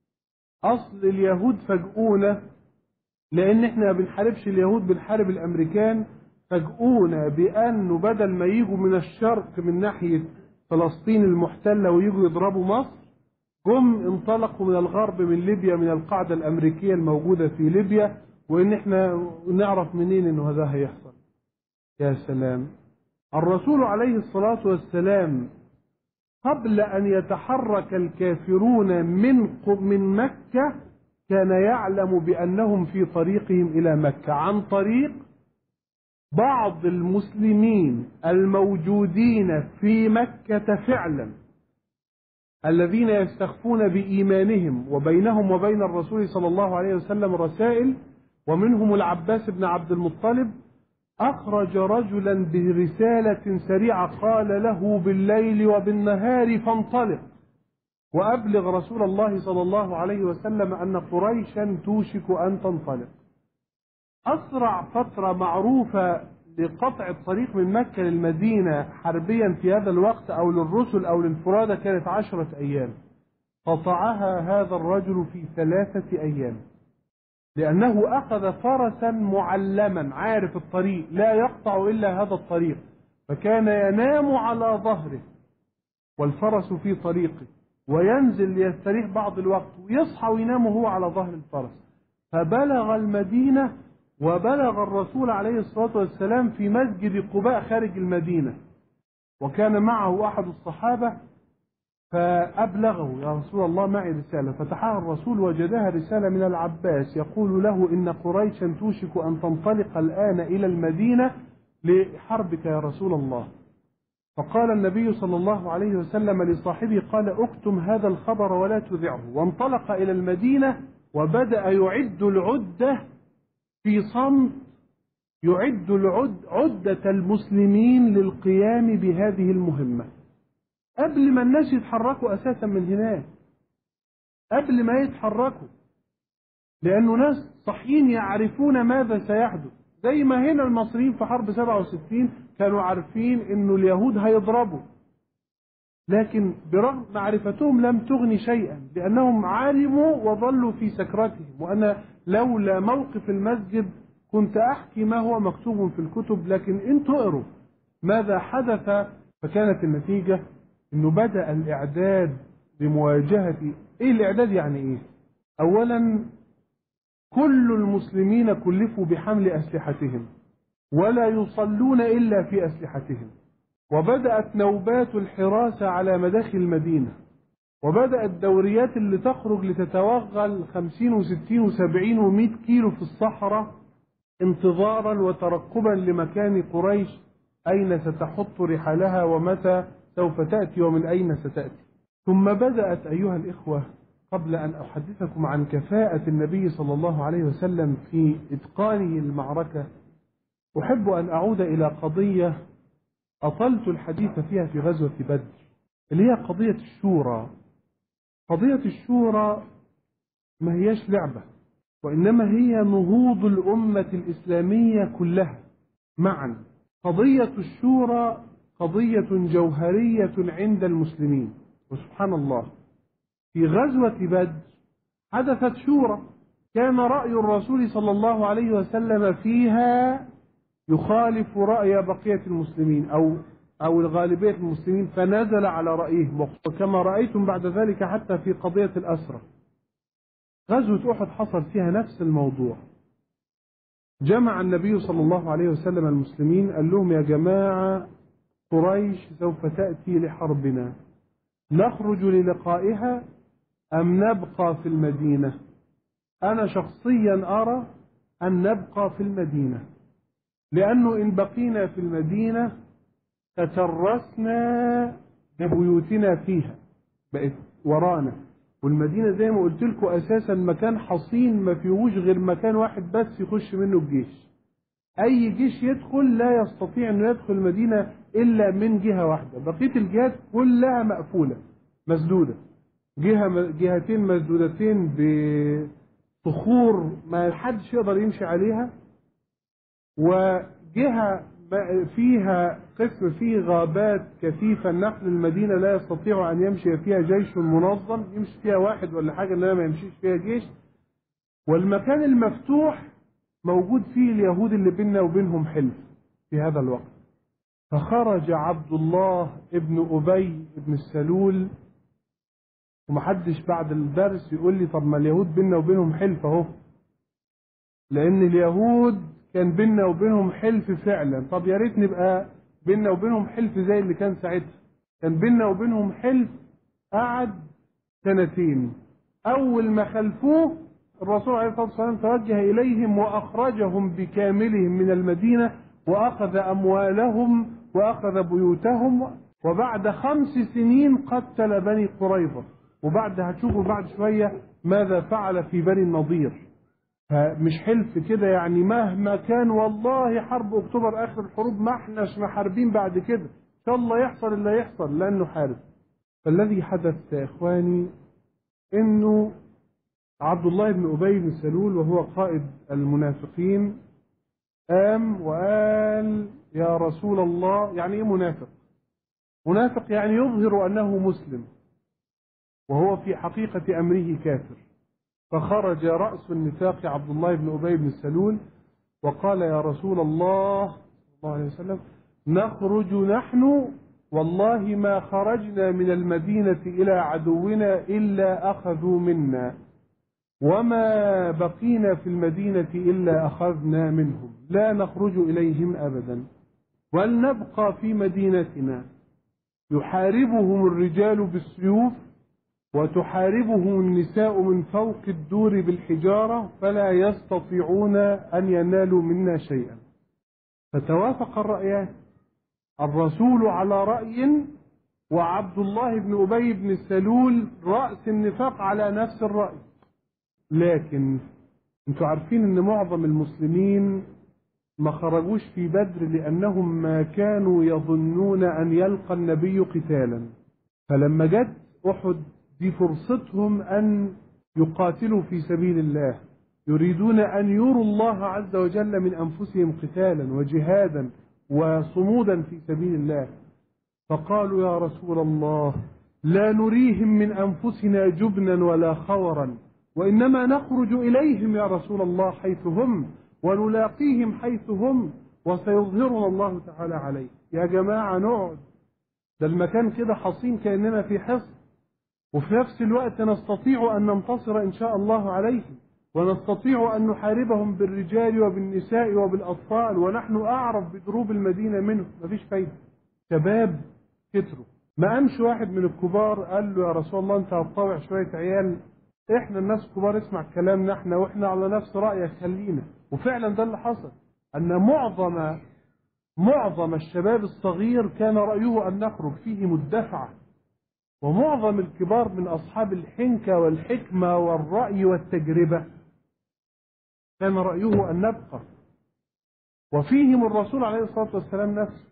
اصل اليهود فاجئونا لان احنا ما بنحاربش اليهود بنحارب الامريكان فاجئونا بانه بدل ما يجوا من الشرق من ناحيه فلسطين المحتله ويجوا يضربوا مصر جم انطلقوا من الغرب من ليبيا من القاعده الامريكيه الموجوده في ليبيا وإن إحنا نعرف منين إنه هذا هيحصل يا سلام الرسول عليه الصلاة والسلام قبل أن يتحرك الكافرون من من مكة كان يعلم بأنهم في طريقهم إلى مكة عن طريق بعض المسلمين الموجودين في مكة فعلا الذين يستخفون بإيمانهم وبينهم وبين الرسول صلى الله عليه وسلم رسائل ومنهم العباس بن عبد المطلب أخرج رجلا برسالة سريعة قال له بالليل وبالنهار فانطلق وأبلغ رسول الله صلى الله عليه وسلم أن قريشا توشك أن تنطلق أسرع فترة معروفة لقطع الطريق من مكة للمدينة حربيا في هذا الوقت أو للرسل أو للفرادة كانت عشرة أيام قطعها هذا الرجل في ثلاثة أيام لأنه أخذ فرسا معلما عارف الطريق لا يقطع إلا هذا الطريق فكان ينام على ظهره والفرس في طريقه وينزل ليستريح بعض الوقت ويصحى وينام وهو على ظهر الفرس فبلغ المدينة وبلغ الرسول عليه الصلاة والسلام في مسجد قباء خارج المدينة وكان معه أحد الصحابة فأبلغه يا رسول الله معي رسالة فتحها الرسول وجدها رسالة من العباس يقول له إن قريشا توشك أن تنطلق الآن إلى المدينة لحربك يا رسول الله فقال النبي صلى الله عليه وسلم لصاحبه قال اكتم هذا الخبر ولا تذعه وانطلق إلى المدينة وبدأ يعد العدة في صمت يعد العد عدة المسلمين للقيام بهذه المهمة قبل ما الناس يتحركوا أساسا من هناك قبل ما يتحركوا لأنه ناس صحيين يعرفون ماذا سيحدث زي ما هنا المصريين في حرب 67 كانوا عارفين انه اليهود هيضربوا لكن برغم معرفتهم لم تغني شيئا لأنهم علموا وظلوا في سكرتهم وأنا لولا موقف المسجد كنت أحكي ما هو مكتوب في الكتب لكن انتوا اقروا ماذا حدث فكانت النتيجة انه بدأ الإعداد لمواجهة ايه الإعداد يعني ايه أولا كل المسلمين كلفوا بحمل أسلحتهم ولا يصلون إلا في أسلحتهم وبدأت نوبات الحراسة على مداخل المدينة وبدأت دوريات اللي تخرج لتتوغل خمسين وستين وسبعين ومئة كيلو في الصحراء انتظارا وترقبا لمكان قريش أين ستحط رحالها ومتى سوف تأتي ومن أين ستأتي ثم بدأت أيها الإخوة قبل أن أحدثكم عن كفاءة النبي صلى الله عليه وسلم في إتقانه المعركة أحب أن أعود إلى قضية أطلت الحديث فيها في غزوة بدر اللي هي قضية الشورى قضية الشورى ما هيش لعبة وإنما هي نهوض الأمة الإسلامية كلها معا قضية الشورى قضية جوهرية عند المسلمين وسبحان الله في غزوة بدر حدثت شورى كان رأي الرسول صلى الله عليه وسلم فيها يخالف رأي بقية المسلمين أو أو الغالبية المسلمين فنزل على رأيهم وكما رأيتم بعد ذلك حتى في قضية الأسرة غزوة أحد حصل فيها نفس الموضوع جمع النبي صلى الله عليه وسلم المسلمين قال لهم يا جماعة قريش سوف تأتي لحربنا نخرج للقائها أم نبقى في المدينة أنا شخصيا أرى أن نبقى في المدينة لأنه إن بقينا في المدينة تترسنا ببيوتنا فيها بقت ورانا والمدينة زي ما قلت لكم أساسا مكان حصين ما فيهوش غير مكان واحد بس يخش منه الجيش أي جيش يدخل لا يستطيع أنه يدخل المدينة إلا من جهة واحدة بقية الجهات كلها مقفولة مسدودة جهة جهتين مسدودتين بصخور ما حدش يقدر يمشي عليها وجهة فيها قسم فيه غابات كثيفة نقل المدينة لا يستطيع أن يمشي فيها جيش منظم يمشي فيها واحد ولا حاجة إنما ما يمشيش فيها جيش والمكان المفتوح موجود فيه اليهود اللي بيننا وبينهم حلف في هذا الوقت فخرج عبد الله ابن أبي ابن السلول ومحدش بعد الدرس يقول لي طب ما اليهود بيننا وبينهم حلف اهو لأن اليهود كان بيننا وبينهم حلف فعلا طب يا ريت نبقى بيننا وبينهم حلف زي اللي كان ساعتها كان بيننا وبينهم حلف قعد سنتين أول ما خلفوه الرسول عليه الصلاة والسلام توجه إليهم وأخرجهم بكاملهم من المدينة وأخذ أموالهم وأخذ بيوتهم وبعد خمس سنين قتل بني قريظة وبعد هتشوفوا بعد شوية ماذا فعل في بني النضير فمش حلف كده يعني مهما كان والله حرب اكتوبر اخر الحروب ما احناش محاربين بعد كده ان شاء الله يحصل اللي يحصل لن نحارب فالذي حدث يا اخواني انه عبد الله بن ابي بن سلول وهو قائد المنافقين قام وقال يا رسول الله يعني ايه منافق منافق يعني يظهر انه مسلم وهو في حقيقه امره كافر فخرج رأس النفاق عبد الله بن أبي بن سلول وقال يا رسول الله صلى الله عليه وسلم نخرج نحن والله ما خرجنا من المدينة إلى عدونا إلا أخذوا منا وما بقينا في المدينة إلا أخذنا منهم لا نخرج إليهم أبدا ولنبقى في مدينتنا يحاربهم الرجال بالسيوف وتحاربهم النساء من فوق الدور بالحجارة فلا يستطيعون أن ينالوا منا شيئا فتوافق الرأيان الرسول على رأي وعبد الله بن أبي بن سلول رأس النفاق على نفس الرأي لكن انتوا عارفين ان معظم المسلمين ما خرجوش في بدر لأنهم ما كانوا يظنون أن يلقى النبي قتالا فلما جت أحد دي فرصتهم أن يقاتلوا في سبيل الله يريدون أن يروا الله عز وجل من أنفسهم قتالا وجهادا وصمودا في سبيل الله فقالوا يا رسول الله لا نريهم من أنفسنا جبنا ولا خورا وإنما نخرج إليهم يا رسول الله حيث هم ونلاقيهم حيث هم وسيظهرنا الله تعالى عليه يا جماعة نقعد ده المكان كده حصين كأننا في حصن وفي نفس الوقت نستطيع أن ننتصر إن شاء الله عليهم ونستطيع أن نحاربهم بالرجال وبالنساء وبالأطفال ونحن أعرف بدروب المدينة منهم مفيش فايدة شباب كتروا ما قامش واحد من الكبار قال له يا رسول الله أنت هتطاوع شوية عيال احنا الناس كبار اسمع كلامنا احنا واحنا على نفس رأيك خلينا وفعلا ده اللي حصل أن معظم معظم الشباب الصغير كان رأيه أن نخرج فيهم الدفعة ومعظم الكبار من أصحاب الحنكة والحكمة والرأي والتجربة كان رأيه أن نبقى وفيهم الرسول عليه الصلاة والسلام نفسه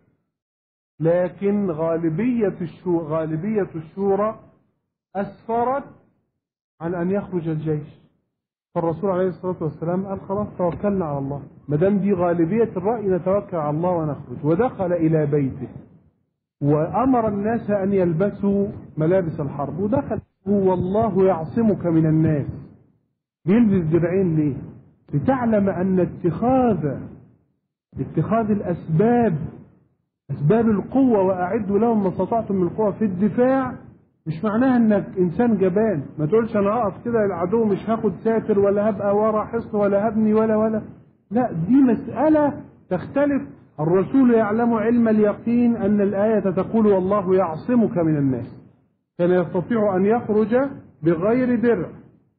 لكن غالبية الشو غالبية الشورى أسفرت عن أن يخرج الجيش فالرسول عليه الصلاة والسلام قال خلاص توكلنا على الله ما دام دي غالبية الرأي نتوكل على الله ونخرج ودخل إلى بيته وأمر الناس أن يلبسوا ملابس الحرب ودخل هو الله يعصمك من الناس بيلبس درعين ليه لتعلم أن اتخاذ اتخاذ الأسباب أسباب القوة وأعدوا لهم ما استطعتم من القوة في الدفاع مش معناها انك انسان جبان ما تقولش انا اقف كده العدو مش هاخد ساتر ولا هبقى ورا حصن ولا هبني ولا ولا لا دي مسألة تختلف الرسول يعلم علم اليقين أن الآية تقول والله يعصمك من الناس كان يستطيع أن يخرج بغير درع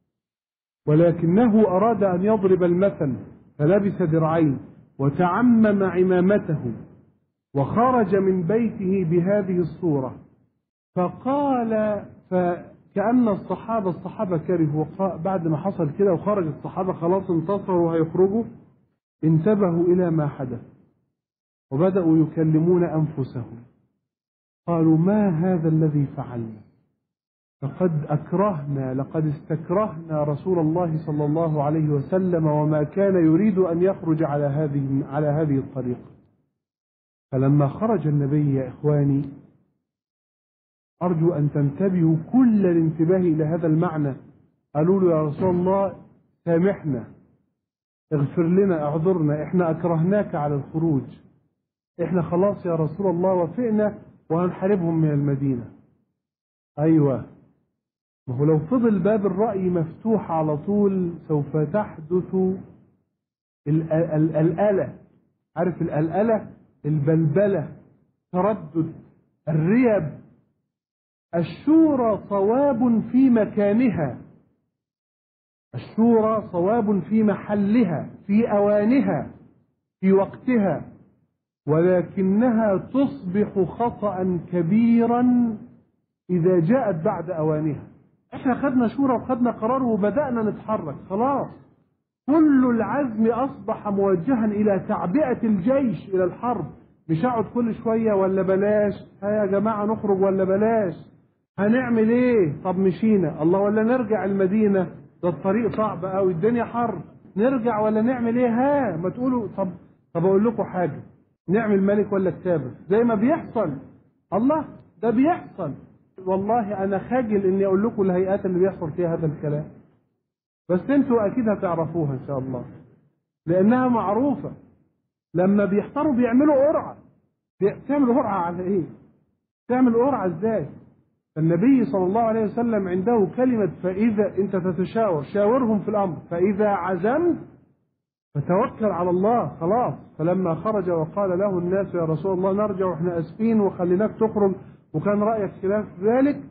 ولكنه أراد أن يضرب المثل فلبس درعين وتعمم عمامته وخرج من بيته بهذه الصورة فقال فكأن الصحابة الصحابة كرهوا بعد ما حصل كده وخرج الصحابة خلاص انتصروا وهيخرجوا انتبهوا إلى ما حدث وبدأوا يكلمون أنفسهم قالوا ما هذا الذي فعلنا لقد أكرهنا لقد استكرهنا رسول الله صلى الله عليه وسلم وما كان يريد أن يخرج على هذه على هذه الطريقة فلما خرج النبي يا إخواني أرجو أن تنتبهوا كل الانتباه إلى هذا المعنى قالوا له يا رسول الله سامحنا اغفر لنا اعذرنا احنا أكرهناك على الخروج احنا خلاص يا رسول الله وافقنا وهنحاربهم من المدينة أيوة ما هو لو فضل باب الرأي مفتوح على طول سوف تحدث الألألة عارف الألألة البلبلة تردد الريب الشورى صواب في مكانها الشورى صواب في محلها في أوانها في وقتها ولكنها تصبح خطأ كبيرا إذا جاءت بعد أوانها احنا خدنا شورى وخدنا قرار وبدأنا نتحرك خلاص كل العزم أصبح موجها إلى تعبئة الجيش إلى الحرب مش اقعد كل شوية ولا بلاش ها يا جماعة نخرج ولا بلاش هنعمل ايه طب مشينا الله ولا نرجع المدينة ده الطريق صعب قوي الدنيا حر نرجع ولا نعمل ايه ها ما تقولوا طب طب اقول لكم حاجة نعمل ملك ولا كتابة زي ما بيحصل الله ده بيحصل والله انا خاجل اني اقول لكم الهيئات اللي بيحصل فيها هذا الكلام بس انتوا اكيد هتعرفوها ان شاء الله لانها معروفة لما بيحتاروا بيعملوا قرعة بتعمل قرعة على ايه تعمل قرعة ازاي النبي صلى الله عليه وسلم عنده كلمة فإذا أنت تتشاور شاورهم في الأمر فإذا عزمت فتوكل على الله خلاص فلما خرج وقال له الناس يا رسول الله نرجع واحنا اسفين وخليناك تخرج وكان رأيك خلاف ذلك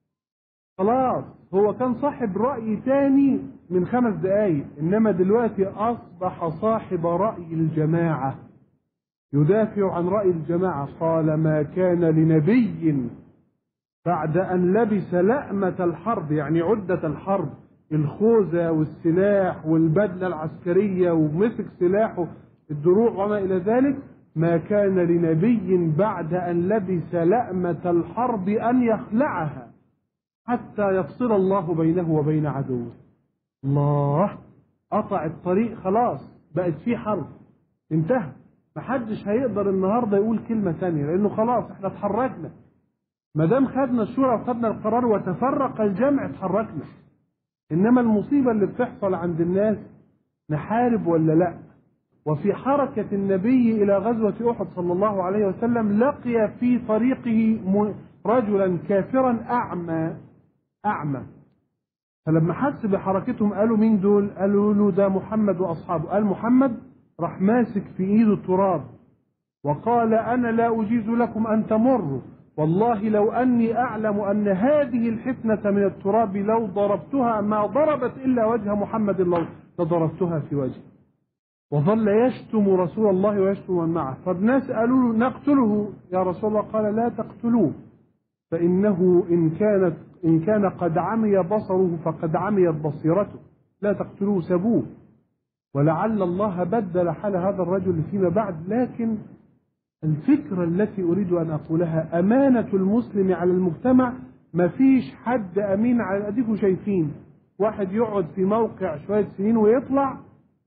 خلاص هو كان صاحب رأي تاني من خمس دقايق إنما دلوقتي أصبح صاحب رأي الجماعة يدافع عن رأي الجماعة قال ما كان لنبي بعد أن لبس لأمة الحرب يعني عدة الحرب الخوذة والسلاح والبدلة العسكرية ومسك سلاحه الدروع وما إلى ذلك ما كان لنبي بعد أن لبس لأمة الحرب أن يخلعها حتى يفصل الله بينه وبين عدوه الله قطع الطريق خلاص بقت في حرب انتهى محدش هيقدر النهارده يقول كلمة تانية لأنه خلاص احنا اتحركنا ما دام خدنا الشورى وخدنا القرار وتفرق الجمع اتحركنا انما المصيبه اللي بتحصل عند الناس نحارب ولا لا وفي حركه النبي الى غزوه احد صلى الله عليه وسلم لقي في طريقه رجلا كافرا اعمى اعمى فلما حس بحركتهم قالوا مين دول قالوا له ده محمد واصحابه قال محمد راح ماسك في ايده التراب وقال انا لا اجيز لكم ان تمروا والله لو أني أعلم أن هذه الحفنة من التراب لو ضربتها ما ضربت إلا وجه محمد لو لضربتها في وجهه وظل يشتم رسول الله ويشتم من معه فالناس قالوا له نقتله يا رسول الله قال لا تقتلوه فإنه إن كانت إن كان قد عمي بصره فقد عميت بصيرته لا تقتلوه سبوه ولعل الله بدل حال هذا الرجل فيما بعد لكن الفكرة التي أريد أن أقولها أمانة المسلم على المجتمع ما فيش حد أمين على أديكم شايفين واحد يقعد في موقع شوية سنين ويطلع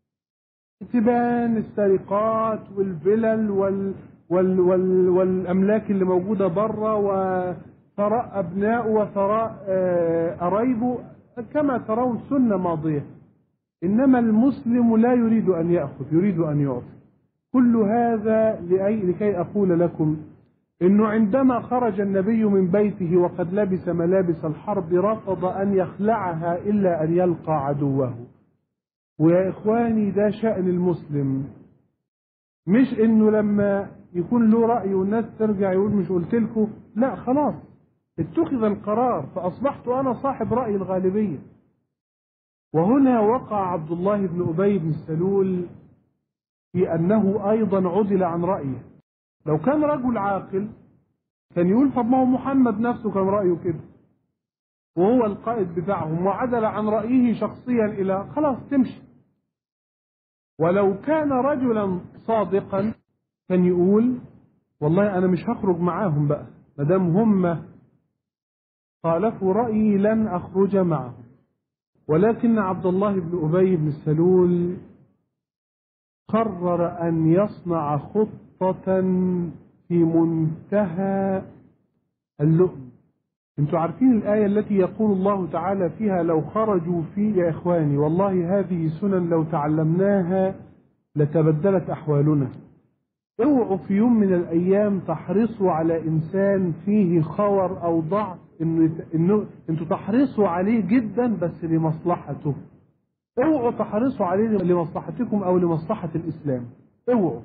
تبان السرقات والفلل وال وال وال والأملاك اللي موجودة بره وثراء أبنائه وثراء قرايبه كما ترون سنة ماضية إنما المسلم لا يريد أن يأخذ يريد أن يعطي كل هذا لأي لكي أقول لكم إنه عندما خرج النبي من بيته وقد لبس ملابس الحرب رفض أن يخلعها إلا أن يلقى عدوه ويا إخواني ده شأن المسلم مش إنه لما يكون له رأي والناس ترجع يقول مش قلت لكم لا خلاص اتخذ القرار فأصبحت أنا صاحب رأي الغالبية وهنا وقع عبد الله بن أبي بن سلول في أنه أيضا عدل عن رأيه لو كان رجل عاقل كان يقول طب ما هو محمد نفسه كان رأيه كده وهو القائد بتاعهم وعدل عن رأيه شخصيا إلى خلاص تمشي ولو كان رجلا صادقا كان يقول والله أنا مش هخرج معاهم بقى ما دام هم خالفوا رأيي لن أخرج معهم ولكن عبد الله بن أبي بن سلول قرر أن يصنع خطة في منتهى اللؤم انتوا عارفين الآية التي يقول الله تعالى فيها لو خرجوا في يا إخواني والله هذه سنن لو تعلمناها لتبدلت أحوالنا اوعوا في يوم من الأيام تحرصوا على إنسان فيه خور أو ضعف إنه, إنه انتوا تحرصوا عليه جدا بس لمصلحته اوعوا تحرصوا عليه لمصلحتكم او لمصلحة الاسلام اوعوا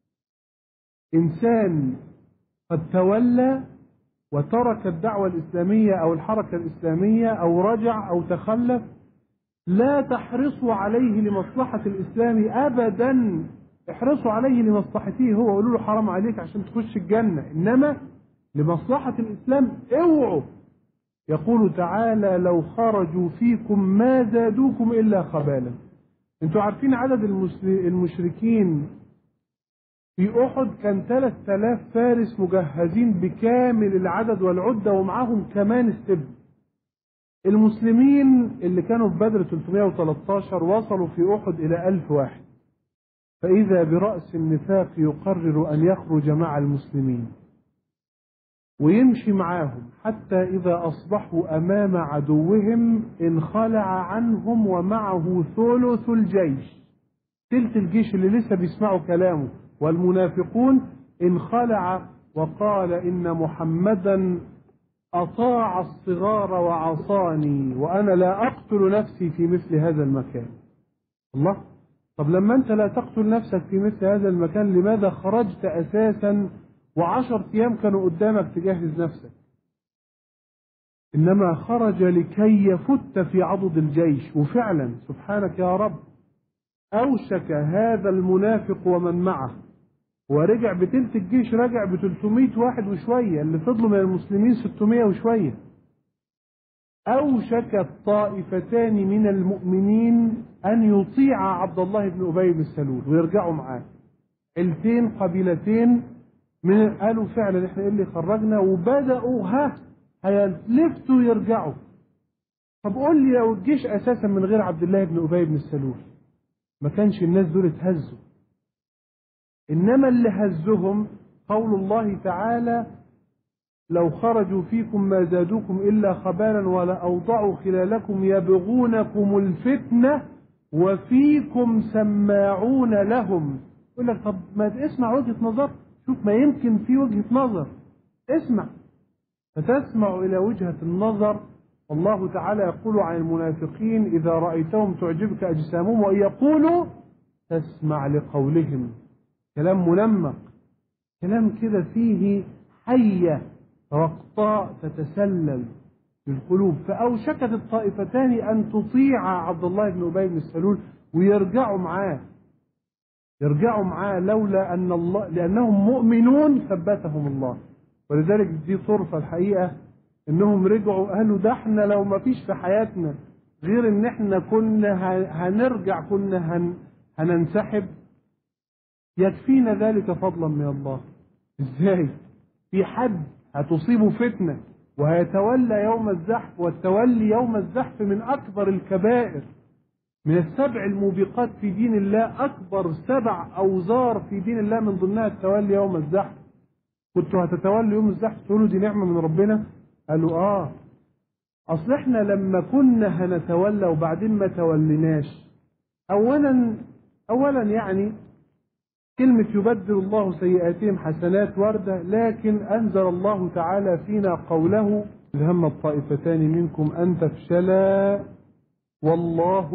انسان قد تولى وترك الدعوة الاسلامية او الحركة الاسلامية او رجع او تخلف لا تحرصوا عليه لمصلحة الاسلام ابدا احرصوا عليه لمصلحته هو قولوا له حرام عليك عشان تخش الجنة انما لمصلحة الاسلام اوعوا يقول تعالى لو خرجوا فيكم ما زادوكم إلا خبالا انتوا عارفين عدد المشركين في أحد كان 3000 فارس مجهزين بكامل العدد والعدة ومعاهم كمان السب المسلمين اللي كانوا في بدر 313 وصلوا في أحد إلى 1000 واحد فإذا برأس النفاق يقرر أن يخرج مع المسلمين ويمشي معاهم حتى إذا أصبحوا أمام عدوهم انخلع عنهم ومعه ثلث الجيش تلت الجيش اللي لسه بيسمعوا كلامه والمنافقون انخلع وقال إن محمدا أطاع الصغار وعصاني وأنا لا أقتل نفسي في مثل هذا المكان الله طب لما أنت لا تقتل نفسك في مثل هذا المكان لماذا خرجت أساسا وعشر أيام كانوا قدامك تجهز نفسك إنما خرج لكي يفت في عضد الجيش وفعلا سبحانك يا رب أوشك هذا المنافق ومن معه ورجع بتلت الجيش رجع ب 300 واحد وشوية اللي فضلوا من المسلمين 600 وشوية أوشك الطائفتان من المؤمنين أن يطيع عبد الله بن أبي بن سلول ويرجعوا معاه عيلتين قبيلتين من قالوا فعلا احنا ايه اللي خرجنا وبداوا ها هيلفتوا يرجعوا طب قول لي لو الجيش اساسا من غير عبد الله بن ابي بن السلول ما كانش الناس دول اتهزوا انما اللي هزهم قول الله تعالى لو خرجوا فيكم ما زادوكم الا خبالا ولا اوضعوا خلالكم يبغونكم الفتنه وفيكم سماعون لهم يقول لك طب ما اسمع وجهه نظر شوف ما يمكن في وجهة نظر اسمع فتسمع إلى وجهة النظر والله تعالى يقول عن المنافقين إذا رأيتهم تعجبك أجسامهم وإن يقولوا تسمع لقولهم كلام منمق كلام كده فيه حية رقطاء تتسلل في القلوب فأوشكت الطائفتان أن تطيع عبد الله بن أبي بن السلول ويرجعوا معاه يرجعوا معاه لولا أن الله لأنهم مؤمنون ثبتهم الله ولذلك دي طرفة الحقيقة إنهم رجعوا قالوا ده احنا لو ما فيش في حياتنا غير إن احنا كنا هنرجع كنا هن هننسحب يكفينا ذلك فضلا من الله ازاي في حد هتصيبه فتنة وهيتولى يوم الزحف والتولي يوم الزحف من أكبر الكبائر من السبع الموبقات في دين الله أكبر سبع أوزار في دين الله من ضمنها التولي يوم الزحف كنتوا هتتولوا يوم الزحف تقولوا دي نعمة من ربنا قالوا آه أصل إحنا لما كنا هنتولى وبعدين ما توليناش أولا أولا يعني كلمة يبدل الله سيئاتهم حسنات وردة لكن أنزل الله تعالى فينا قوله هم الطائفتان منكم أن تفشلا والله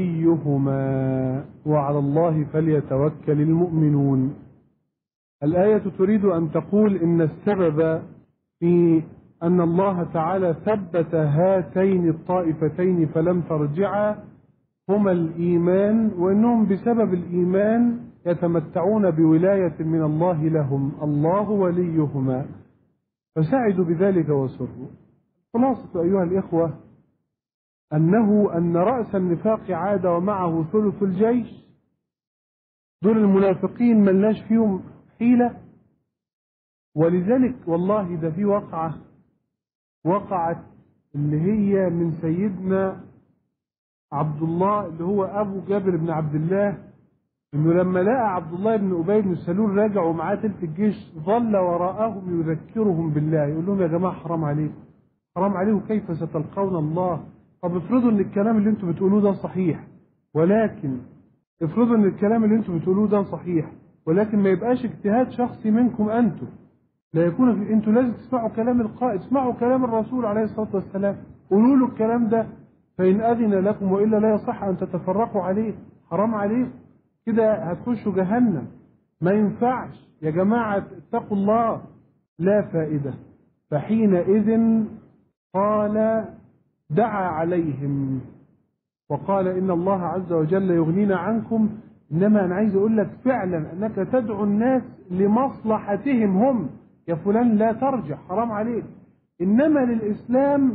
وليهما وعلى الله فليتوكل المؤمنون الآية تريد أن تقول إن السبب في أن الله تعالى ثبت هاتين الطائفتين فلم ترجعا هما الإيمان وأنهم بسبب الإيمان يتمتعون بولاية من الله لهم الله وليهما فسعدوا بذلك وسروا خلاصة أيها الإخوة أنه أن رأس النفاق عاد ومعه ثلث الجيش دول المنافقين ملناش فيهم حيلة ولذلك والله ده في وقعة وقعت اللي هي من سيدنا عبد الله اللي هو أبو جابر بن عبد الله إنه لما لقى عبد الله بن أبي بن سلول راجع ومعاه تلت الجيش ظل وراءهم يذكرهم بالله يقول لهم يا جماعة حرام عليكم حرام عليكم كيف ستلقون الله طب افرضوا ان الكلام اللي انتم بتقولوه ده صحيح ولكن افرضوا ان الكلام اللي انتم بتقولوه ده صحيح ولكن ما يبقاش اجتهاد شخصي منكم انتم لا يكون في انتوا لازم تسمعوا كلام القائد اسمعوا كلام الرسول عليه الصلاه والسلام قولوا له الكلام ده فإن أذن لكم وإلا لا يصح أن تتفرقوا عليه حرام عليكم كده هتخشوا جهنم ما ينفعش يا جماعة اتقوا الله لا فائدة فحينئذ قال دعا عليهم وقال إن الله عز وجل يغنينا عنكم إنما أنا عايز أقول لك فعلا أنك تدعو الناس لمصلحتهم هم يا فلان لا ترجع حرام عليك إنما للإسلام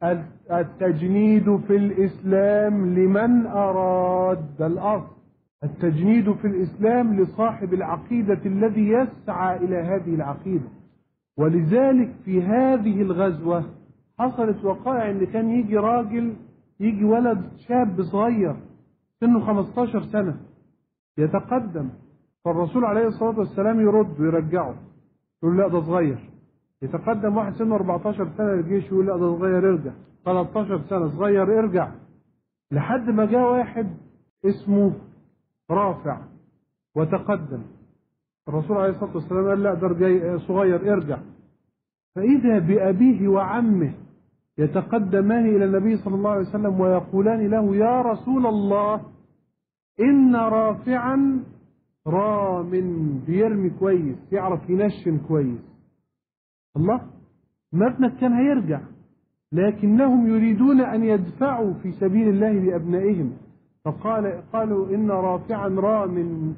التجنيد في الإسلام لمن أراد ده الأصل التجنيد في الإسلام لصاحب العقيدة الذي يسعى إلى هذه العقيدة ولذلك في هذه الغزوة حصلت وقائع إن كان يجي راجل يجي ولد شاب صغير سنه 15 سنة يتقدم فالرسول عليه الصلاة والسلام يرد ويرجعه يقول لا ده صغير يتقدم واحد سنه 14 سنة الجيش يقول لا ده صغير ارجع 13 سنة صغير ارجع لحد ما جاء واحد اسمه رافع وتقدم الرسول عليه الصلاة والسلام قال لا ده جاي صغير ارجع فإذا بأبيه وعمه يتقدمان إلى النبي صلى الله عليه وسلم ويقولان له يا رسول الله إن رافعا رام بيرمي كويس يعرف ينشن كويس الله ما ابنك كان هيرجع لكنهم يريدون أن يدفعوا في سبيل الله لأبنائهم فقال قالوا إن رافعا رام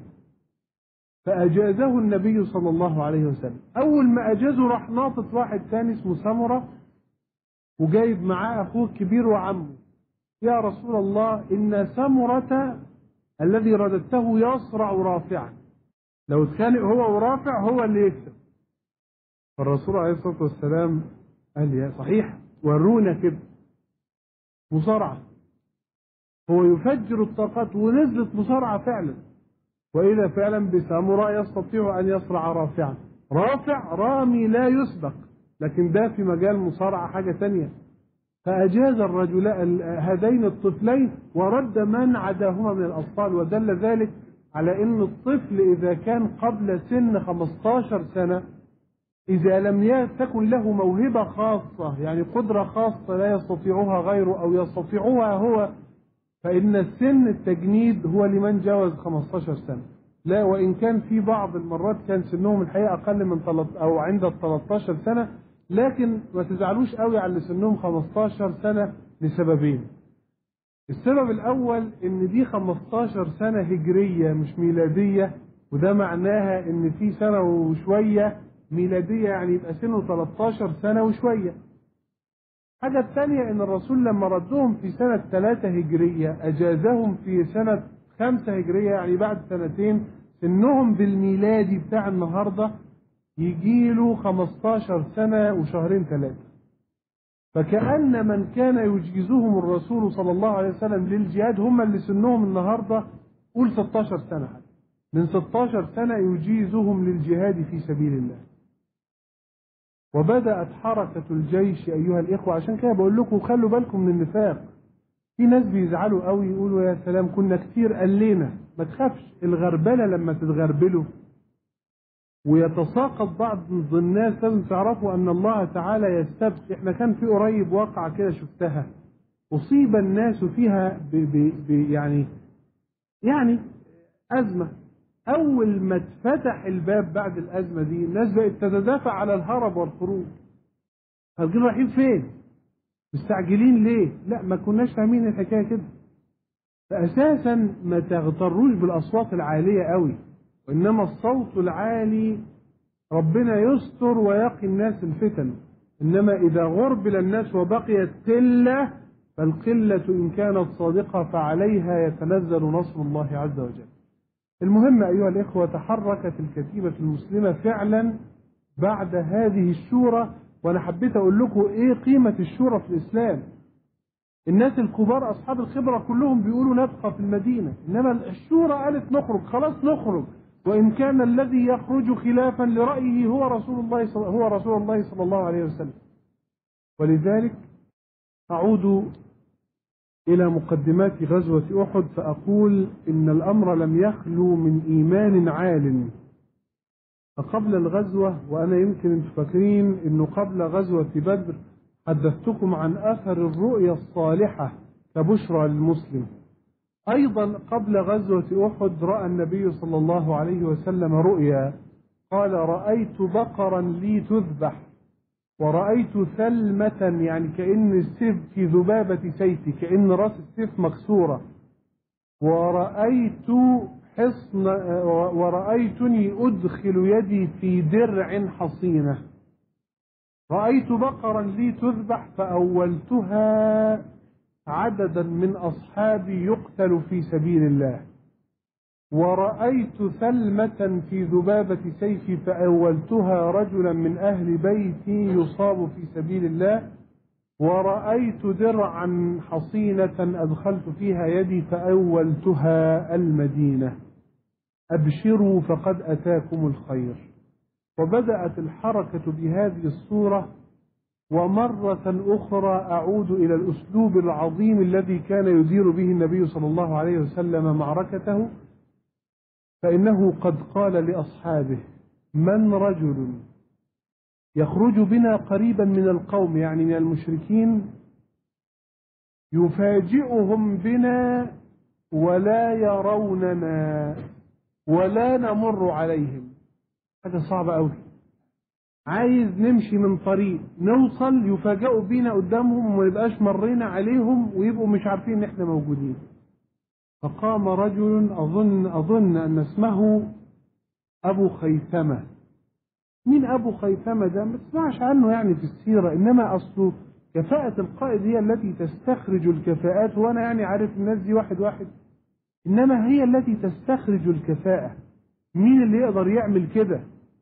فأجازه النبي صلى الله عليه وسلم أول ما أجازه راح ناطط واحد ثاني اسمه سمرة وجايب معاه أخوه الكبير وعمه يا رسول الله إن سمرة الذي رددته يصرع رافعا لو اتخانق هو ورافع هو اللي يكسب فالرسول عليه الصلاة والسلام قال يا صحيح ورونا كده مصارعة هو يفجر الطاقات ونزلت مصارعة فعلا وإذا فعلا بساموراء يستطيع أن يصرع رافعا رافع رامي لا يسبق لكن ده في مجال مصارعة حاجة تانية فأجاز الرجل هذين الطفلين ورد من عداهما من الأطفال ودل ذلك على أن الطفل إذا كان قبل سن 15 سنة إذا لم تكن له موهبة خاصة يعني قدرة خاصة لا يستطيعها غيره أو يستطيعها هو فإن السن التجنيد هو لمن جاوز 15 سنة لا وإن كان في بعض المرات كان سنهم الحقيقة أقل من تلت أو عند ال 13 سنة لكن ما تزعلوش قوي على اللي سنهم 15 سنة لسببين السبب الأول إن دي 15 سنة هجرية مش ميلادية وده معناها إن في سنة وشوية ميلادية يعني يبقى سنه 13 سنة وشوية الحاجة الثانية إن الرسول لما ردهم في سنة ثلاثة هجرية أجازهم في سنة خمسة هجرية يعني بعد سنتين سنهم بالميلادي بتاع النهاردة يجيله 15 سنة وشهرين ثلاثة فكأن من كان يجيزهم الرسول صلى الله عليه وسلم للجهاد هم اللي سنهم النهاردة قول 16 سنة حتى من 16 سنة يجيزهم للجهاد في سبيل الله وبدأت حركة الجيش أيها الإخوة عشان كده بقول لكم خلوا بالكم من النفاق في ناس بيزعلوا قوي يقولوا يا سلام كنا كتير قلينا ما تخافش الغربلة لما تتغربلوا ويتساقط بعض الناس لازم تعرفوا أن الله تعالى يستبقي احنا كان في قريب واقعة كده شفتها أصيب الناس فيها ب ب ب يعني يعني أزمة أول ما اتفتح الباب بعد الأزمة دي الناس بقت تتدافع على الهرب والخروج هتجيبوا رايحين فين؟ مستعجلين ليه؟ لا ما كناش فاهمين الحكاية كده فأساسا ما تغتروش بالأصوات العالية قوي وإنما الصوت العالي ربنا يستر ويقي الناس الفتن إنما إذا غربل الناس وبقيت قلة فالقلة إن كانت صادقة فعليها يتنزل نصر الله عز وجل المهم أيها الإخوة تحركت الكتيبة المسلمة فعلا بعد هذه الشورى وأنا حبيت أقول لكم إيه قيمة الشورى في الإسلام الناس الكبار أصحاب الخبرة كلهم بيقولوا نبقى في المدينة إنما الشورى قالت نخرج خلاص نخرج وإن كان الذي يخرج خلافا لرأيه هو رسول الله صل... هو رسول الله صلى الله عليه وسلم ولذلك أعود إلى مقدمات غزوة أحد فأقول إن الأمر لم يخلو من إيمان عال فقبل الغزوة وأنا يمكن أنتم فاكرين إنه قبل غزوة بدر حدثتكم عن أثر الرؤيا الصالحة كبشرى للمسلم أيضا قبل غزوة أحد رأى النبي صلى الله عليه وسلم رؤيا قال رأيت بقرا لي تذبح ورأيت ثلمة يعني كأن السيف في ذبابة سيفي كأن رأس السيف مكسورة ورأيت حصن ورأيتني أدخل يدي في درع حصينة رأيت بقرا لي تذبح فأولتها عددا من أصحابي يقتل في سبيل الله ورأيت ثلمة في ذبابة سيفي فأولتها رجلا من أهل بيتي يصاب في سبيل الله ورأيت درعا حصينة أدخلت فيها يدي فأولتها المدينة أبشروا فقد أتاكم الخير وبدأت الحركة بهذه الصورة ومرة أخرى أعود إلى الأسلوب العظيم الذي كان يدير به النبي صلى الله عليه وسلم معركته فإنه قد قال لأصحابه من رجل يخرج بنا قريبا من القوم يعني من المشركين يفاجئهم بنا ولا يروننا ولا نمر عليهم حاجة صعبة أوي عايز نمشي من طريق نوصل يفاجئوا بينا قدامهم وما نبقاش مرينا عليهم ويبقوا مش عارفين ان احنا موجودين فقام رجل اظن اظن ان اسمه ابو خيثمه مين ابو خيثمه ده ما تسمعش عنه يعني في السيره انما اصله كفاءة القائد هي التي تستخرج الكفاءات وانا يعني عارف الناس دي واحد واحد انما هي التي تستخرج الكفاءة مين اللي يقدر يعمل كده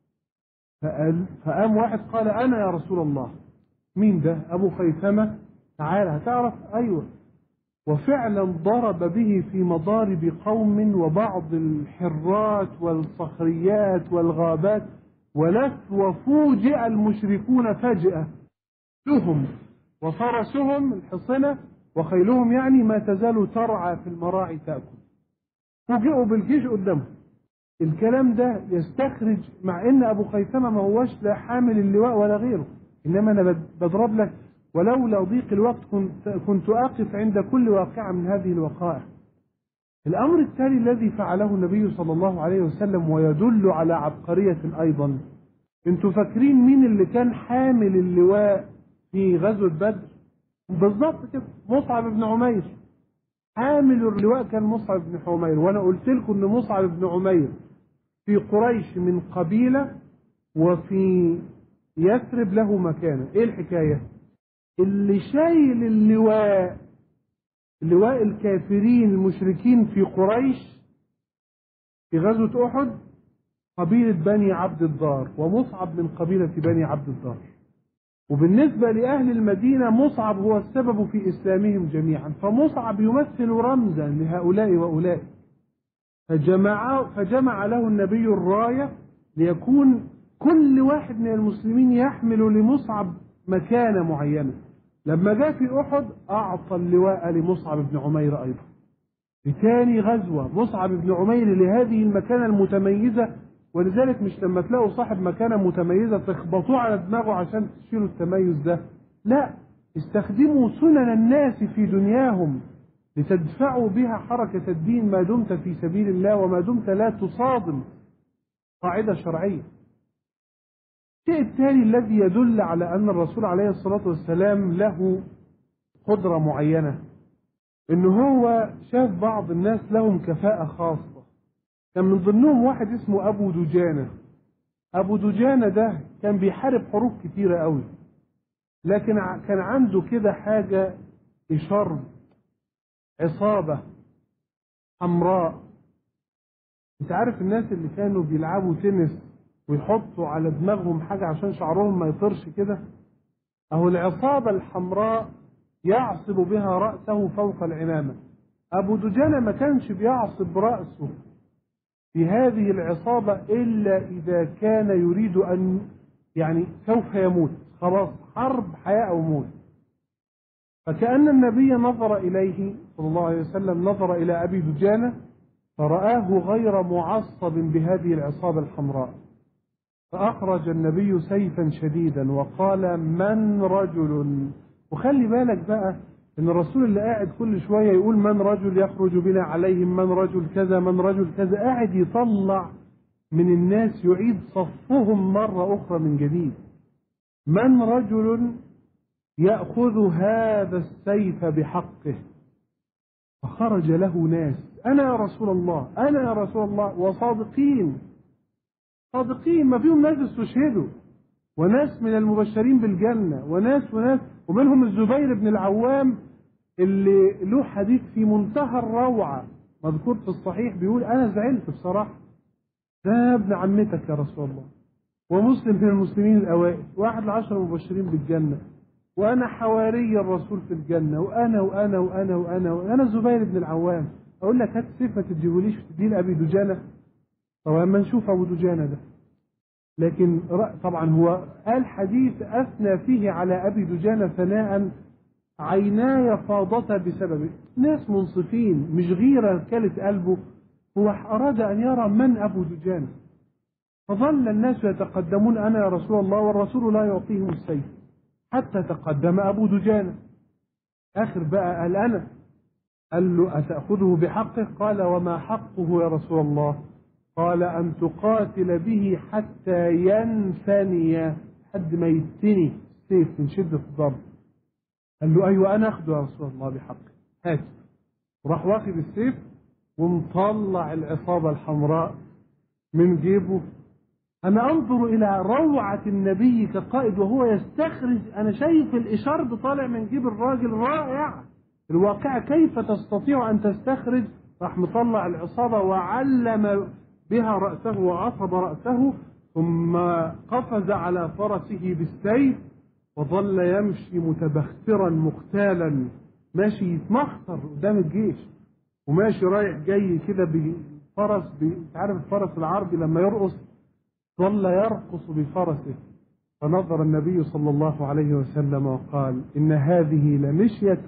فقال فقام واحد قال انا يا رسول الله مين ده ابو خيثمة تعال هتعرف ايوه وفعلا ضرب به في مضارب قوم وبعض الحرات والصخريات والغابات ولف وفوجئ المشركون فجأة لهم وفرسهم الحصنة وخيلهم يعني ما تزال ترعى في المراعي تأكل فوجئوا بالجيش قدامهم الكلام ده يستخرج مع ان ابو خيثمه ما هوش لا حامل اللواء ولا غيره انما انا بضرب لك ولولا ضيق الوقت كنت, كنت اقف عند كل واقعه من هذه الوقائع الامر التالي الذي فعله النبي صلى الله عليه وسلم ويدل على عبقريه ايضا انتوا فاكرين مين اللي كان حامل اللواء في غزوه بدر بالظبط كده مصعب بن عمير حامل اللواء كان مصعب بن عمير وانا قلت لكم ان مصعب بن عمير في قريش من قبيلة وفي يثرب له مكانة ايه الحكاية اللي شايل اللواء لواء الكافرين المشركين في قريش في غزوة أحد قبيلة بني عبد الدار ومصعب من قبيلة بني عبد الدار وبالنسبة لأهل المدينة مصعب هو السبب في إسلامهم جميعا فمصعب يمثل رمزا لهؤلاء وأولئك فجمع, فجمع له النبي الراية ليكون كل واحد من المسلمين يحمل لمصعب مكانة معينة لما جاء في أحد أعطى اللواء لمصعب بن عمير أيضا في ثاني غزوة مصعب بن عمير لهذه المكانة المتميزة ولذلك مش لما تلاقوا صاحب مكانة متميزة تخبطوه على دماغه عشان تشيلوا التميز ده لا استخدموا سنن الناس في دنياهم لتدفعوا بها حركة الدين ما دمت في سبيل الله وما دمت لا تصادم قاعدة شرعية الشيء الثاني الذي يدل على أن الرسول عليه الصلاة والسلام له قدرة معينة إن هو شاف بعض الناس لهم كفاءة خاصة كان من ضمنهم واحد اسمه أبو دجانة أبو دجانة ده كان بيحارب حروب كتيرة قوي لكن كان عنده كده حاجة إشارة عصابة حمراء انت عارف الناس اللي كانوا بيلعبوا تنس ويحطوا على دماغهم حاجة عشان شعرهم ما يطرش كده اهو العصابة الحمراء يعصب بها رأسه فوق العمامة ابو دجانة ما كانش بيعصب رأسه في هذه العصابة الا اذا كان يريد ان يعني سوف يموت خلاص حرب حياة او موت فكأن النبي نظر إليه صلى الله عليه وسلم نظر إلى أبي دجانة فرآه غير معصب بهذه العصابة الحمراء فأخرج النبي سيفا شديدا وقال من رجل وخلي بالك بقى ان الرسول اللي قاعد كل شويه يقول من رجل يخرج بنا عليهم من رجل كذا من رجل كذا قاعد يطلع من الناس يعيد صفهم مره اخرى من جديد من رجل ياخذ هذا السيف بحقه فخرج له ناس انا يا رسول الله انا يا رسول الله وصادقين صادقين ما فيهم ناس استشهدوا وناس من المبشرين بالجنة وناس وناس ومنهم الزبير بن العوام اللي له حديث في منتهى الروعة مذكور في الصحيح بيقول أنا زعلت بصراحة ده ابن عمتك يا رسول الله ومسلم من المسلمين الأوائل واحد العشر مبشرين بالجنة وأنا حواري الرسول في الجنة وأنا وأنا وأنا وأنا وأنا الزبير بن العوام أقول لك هات سيف ما تديهوليش تديه لأبي دجانة طب اما نشوف أبو دجانة ده لكن طبعا هو قال حديث أثنى فيه على أبي دجانة ثناء عيناي فاضتا بسببه ناس منصفين مش غيرة كلت قلبه هو أراد أن يرى من أبو دجانة فظل الناس يتقدمون أنا يا رسول الله والرسول لا يعطيهم السيف حتى تقدم أبو دجانة آخر بقى قال أنا قال له أتأخذه بحقه قال وما حقه يا رسول الله قال أن تقاتل به حتى ينثني حد ما يتني السيف من شدة الضرب قال له أيوة أنا أخده يا رسول الله بحقه هات وراح واخد السيف ومطلع العصابة الحمراء من جيبه أنا أنظر إلى روعة النبي كقائد وهو يستخرج أنا شايف الإشارب طالع من جيب الراجل رائع الواقع كيف تستطيع أن تستخرج راح مطلع العصابة وعلم بها رأسه وعصب رأسه ثم قفز على فرسه بالسيف وظل يمشي متبخترا مختالا ماشي يتمخطر قدام الجيش وماشي رايح جاي كده بفرس انت عارف الفرس العربي لما يرقص ظل يرقص بفرسه فنظر النبي صلى الله عليه وسلم وقال إن هذه لمشية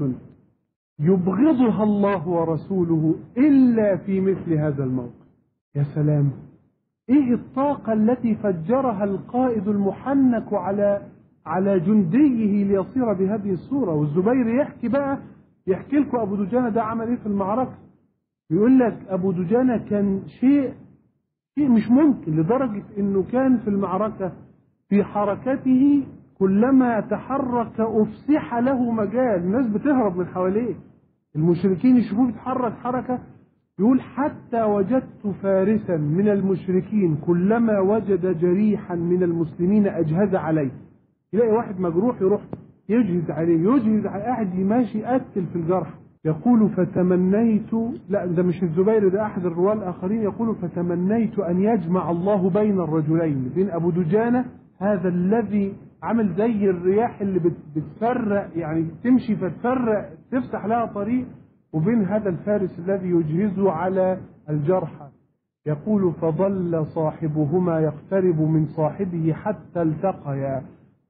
يبغضها الله ورسوله إلا في مثل هذا الموقف يا سلام ايه الطاقة التي فجرها القائد المحنك على على جنديه ليصير بهذه الصورة والزبير يحكي بقى يحكي لكم ابو دجانة ده عمل ايه في المعركة يقول لك ابو دجانة كان شيء شيء مش ممكن لدرجة انه كان في المعركة في حركته كلما تحرك افسح له مجال الناس بتهرب من حواليه المشركين يشوفوه بيتحرك حركة يقول حتى وجدت فارسا من المشركين كلما وجد جريحا من المسلمين أجهز عليه يلاقي واحد مجروح يروح يجهز عليه يجهز عليه قاعد ماشي يقتل في الجرح يقول فتمنيت لا ده مش الزبير ده أحد الرواة الآخرين يقول فتمنيت أن يجمع الله بين الرجلين بين أبو دجانة هذا الذي عمل زي الرياح اللي بتفرق يعني تمشي فتفرق تفتح لها طريق وبين هذا الفارس الذي يجهزه على الجرحى يقول فظل صاحبهما يقترب من صاحبه حتى التقيا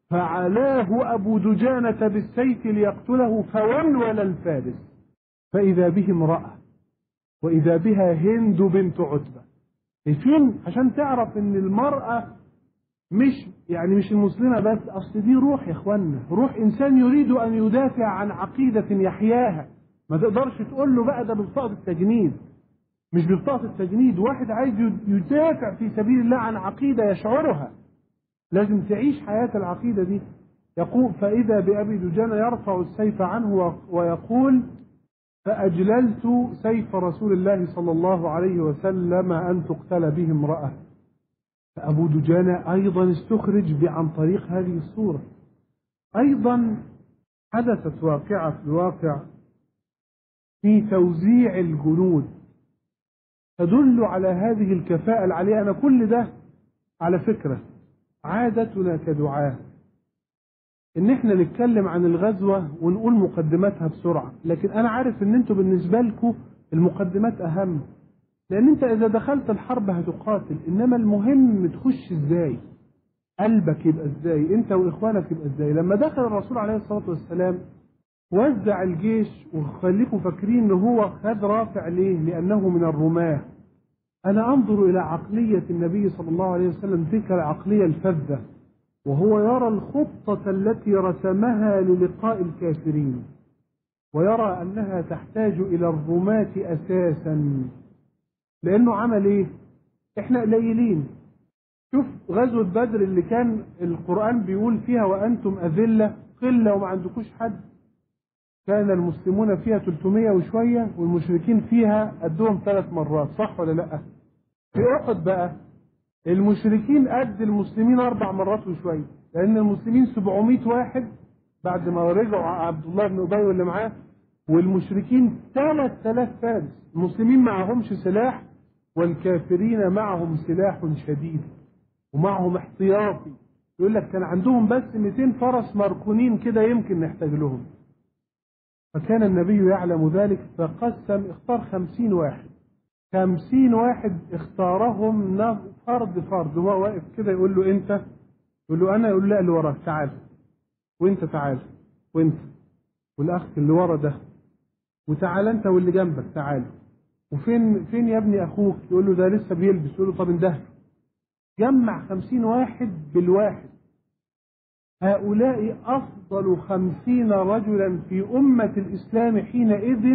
فعلاه أبو دجانة بالسيف ليقتله فولول الفارس فإذا به امرأة وإذا بها هند بنت عتبة فين عشان تعرف ان المرأة مش يعني مش المسلمة بس أصل دي روح يا إخوانا روح إنسان يريد أن يدافع عن عقيدة يحياها ما تقدرش تقول له بقى ده ببطاقة التجنيد مش ببطاقة التجنيد واحد عايز يدافع في سبيل الله عن عقيدة يشعرها لازم تعيش حياة العقيدة دي يقول فإذا بأبي دجانة يرفع السيف عنه ويقول فأجللت سيف رسول الله صلى الله عليه وسلم أن تقتل به امرأة فأبو دجانة أيضا استخرج عن طريق هذه الصورة أيضا حدثت واقعة في الواقع في توزيع الجنود تدل على هذه الكفاءة العالية أنا كل ده على فكرة عادتنا كدعاة إن إحنا نتكلم عن الغزوة ونقول مقدماتها بسرعة لكن أنا عارف إن أنتوا بالنسبة لكم المقدمات أهم لأن أنت إذا دخلت الحرب هتقاتل إنما المهم تخش إزاي قلبك يبقى إزاي أنت وإخوانك يبقى إزاي لما دخل الرسول عليه الصلاة والسلام وزع الجيش وخليكم فاكرين ان هو خد رافع ليه لانه من الرماة انا انظر الى عقلية النبي صلى الله عليه وسلم تلك العقلية الفذة وهو يرى الخطة التي رسمها للقاء الكافرين ويرى أنها تحتاج إلى الرماة أساسا لأنه عمل إيه؟ إحنا قليلين شوف غزوة بدر اللي كان القرآن بيقول فيها وأنتم أذلة قلة وما عندكوش حد كان المسلمون فيها 300 وشوية والمشركين فيها قدهم ثلاث مرات صح ولا لأ؟ في أحد بقى المشركين قد المسلمين أربع مرات وشوية لأن المسلمين 700 واحد بعد ما رجعوا عبد الله بن أبي واللي معاه والمشركين 3000 فارس المسلمين معهمش سلاح والكافرين معهم سلاح شديد ومعهم احتياطي يقول لك كان عندهم بس 200 فرس مركونين كده يمكن نحتاج لهم فكان النبي يعلم ذلك فقسم اختار خمسين واحد خمسين واحد اختارهم فرد فرد وهو واقف كده يقول له انت يقول له انا يقول له لا اللي وراك تعال وانت تعال وانت والاخ اللي ورا ده وتعال انت واللي جنبك تعال وفين فين يا ابني اخوك يقول له ده لسه بيلبس يقول له طب انده جمع خمسين واحد بالواحد هؤلاء أفضل خمسين رجلا في أمة الإسلام حينئذ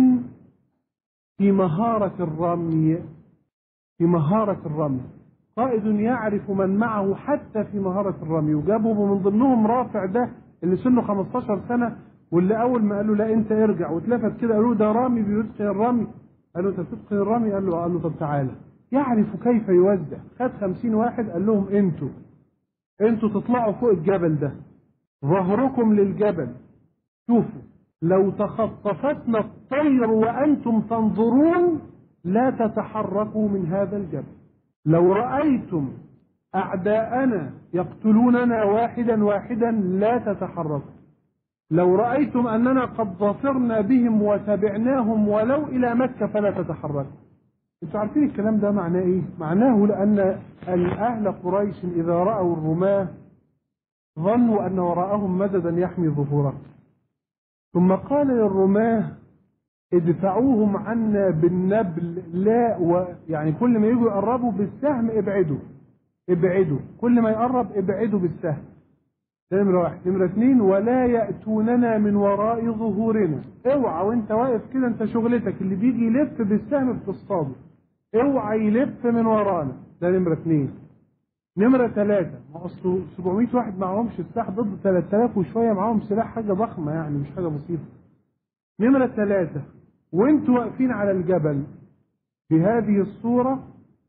في مهارة الرمي في مهارة الرمي قائد يعرف من معه حتى في مهارة الرمي وجابوا من ضمنهم رافع ده اللي سنه 15 سنة واللي أول ما قالوا لا أنت ارجع واتلفت كده قالوا ده رامي بيتقن الرمي قالوا أنت بتتقن الرمي قال له قال له طب تعالى يعرف كيف يوزع خد 50 واحد قال لهم أنتوا أنتوا تطلعوا فوق الجبل ده ظهركم للجبل شوفوا لو تخطفتنا الطير وأنتم تنظرون لا تتحركوا من هذا الجبل لو رأيتم أعداءنا يقتلوننا واحدا واحدا لا تتحركوا لو رأيتم أننا قد ظفرنا بهم وتبعناهم ولو إلى مكة فلا تتحركوا انتوا عارفين الكلام ده معناه ايه معناه لأن الأهل قريش إذا رأوا الرماه ظنوا أن وراءهم مددا يحمي ظهورهم ثم قال للرماه ادفعوهم عنا بالنبل لا و يعني كل ما يجوا يقربوا بالسهم ابعدوا ابعدوا كل ما يقرب ابعدوا بالسهم ده نمرة واحد نمرة اثنين ولا يأتوننا من وراء ظهورنا اوعى وانت واقف كده انت شغلتك اللي بيجي يلف بالسهم بتصطاده اوعى يلف من ورانا ده نمرة اثنين نمرة ثلاثة ما أصله 700 واحد معهمش سلاح ضد 3000 وشوية معاهم سلاح حاجة ضخمة يعني مش حاجة بسيطة. نمرة ثلاثة وانتوا واقفين على الجبل بهذه الصورة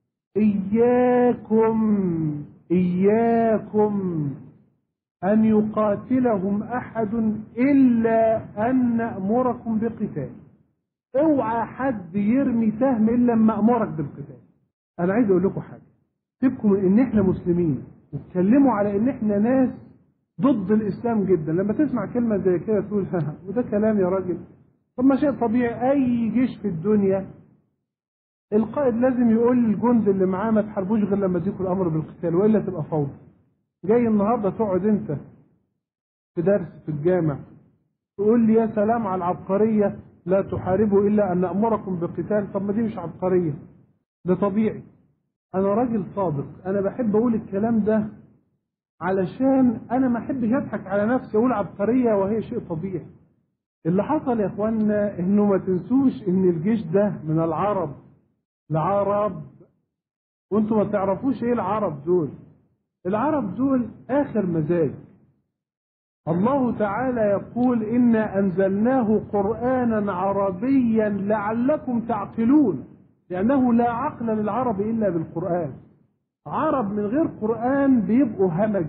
إياكم إياكم أن يقاتلهم أحد إلا أن نأمركم بقتال. اوعى حد يرمي سهم إلا لما أمرك بالقتال. أنا عايز أقول لكم حاجة. سيبكم من ان احنا مسلمين واتكلموا على ان احنا ناس ضد الاسلام جدا لما تسمع كلمه زي كده تقول ها وده كلام يا راجل طب ما شيء طبيعي اي جيش في الدنيا القائد لازم يقول للجند اللي معاه ما تحاربوش غير لما تديكوا الامر بالقتال والا تبقى فوضى جاي النهارده تقعد انت في درس في الجامع تقول لي يا سلام على العبقريه لا تحاربوا الا ان نامركم بقتال طب ما دي مش عبقريه ده طبيعي انا راجل صادق انا بحب اقول الكلام ده علشان انا ما احبش اضحك على نفسي اقول عبقريه وهي شيء طبيعي اللي حصل يا اخوانا انه ما تنسوش ان الجيش ده من العرب العرب وانتم ما تعرفوش ايه العرب دول العرب دول اخر مزاج الله تعالى يقول انا انزلناه قرانا عربيا لعلكم تعقلون لأنه لا عقل للعرب إلا بالقرآن عرب من غير قرآن بيبقوا همج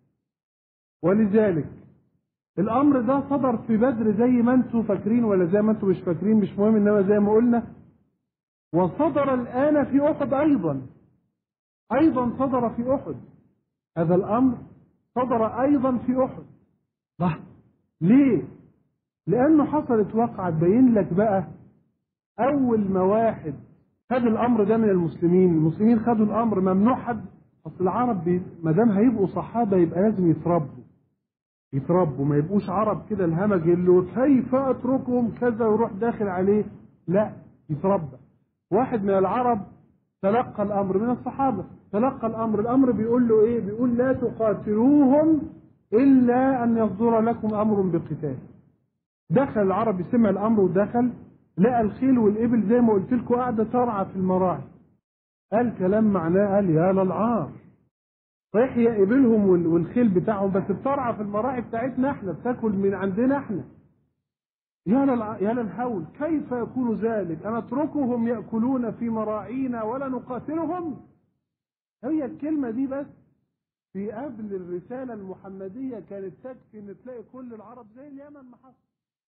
ولذلك الأمر ده صدر في بدر زي ما انتم فاكرين ولا زي ما انتم مش فاكرين مش مهم إنما زي ما قلنا وصدر الآن في أحد أيضا أيضا صدر في أحد هذا الأمر صدر أيضا في أحد صح ليه؟ لأنه حصلت واقعة تبين لك بقى أول ما واحد خد الامر ده من المسلمين المسلمين خدوا الامر ممنوع حد اصل العرب بي... ما دام هيبقوا صحابه يبقى لازم يتربوا يتربوا ما يبقوش عرب كده الهمج اللي كيف اتركهم كذا ويروح داخل عليه لا يتربى واحد من العرب تلقى الامر من الصحابه تلقى الامر الامر بيقول له ايه بيقول لا تقاتلوهم الا ان يصدر لكم امر بقتال دخل العربي سمع الامر ودخل لقى الخيل والابل زي ما قلت لكم قاعده ترعى في المراعي قال كلام معناه قال يا للعار صحيح يا ابلهم وال- والخيل بتاعهم بس بترعى في المراعي بتاعتنا احنا بتاكل من عندنا احنا يا للع... يا للهول كيف يكون ذلك أن نتركهم يأكلون في مراعينا ولا نقاتلهم هي الكلمة دي بس في قبل الرسالة المحمدية كانت تكفي ان تلاقي كل العرب زي اليمن ما حصل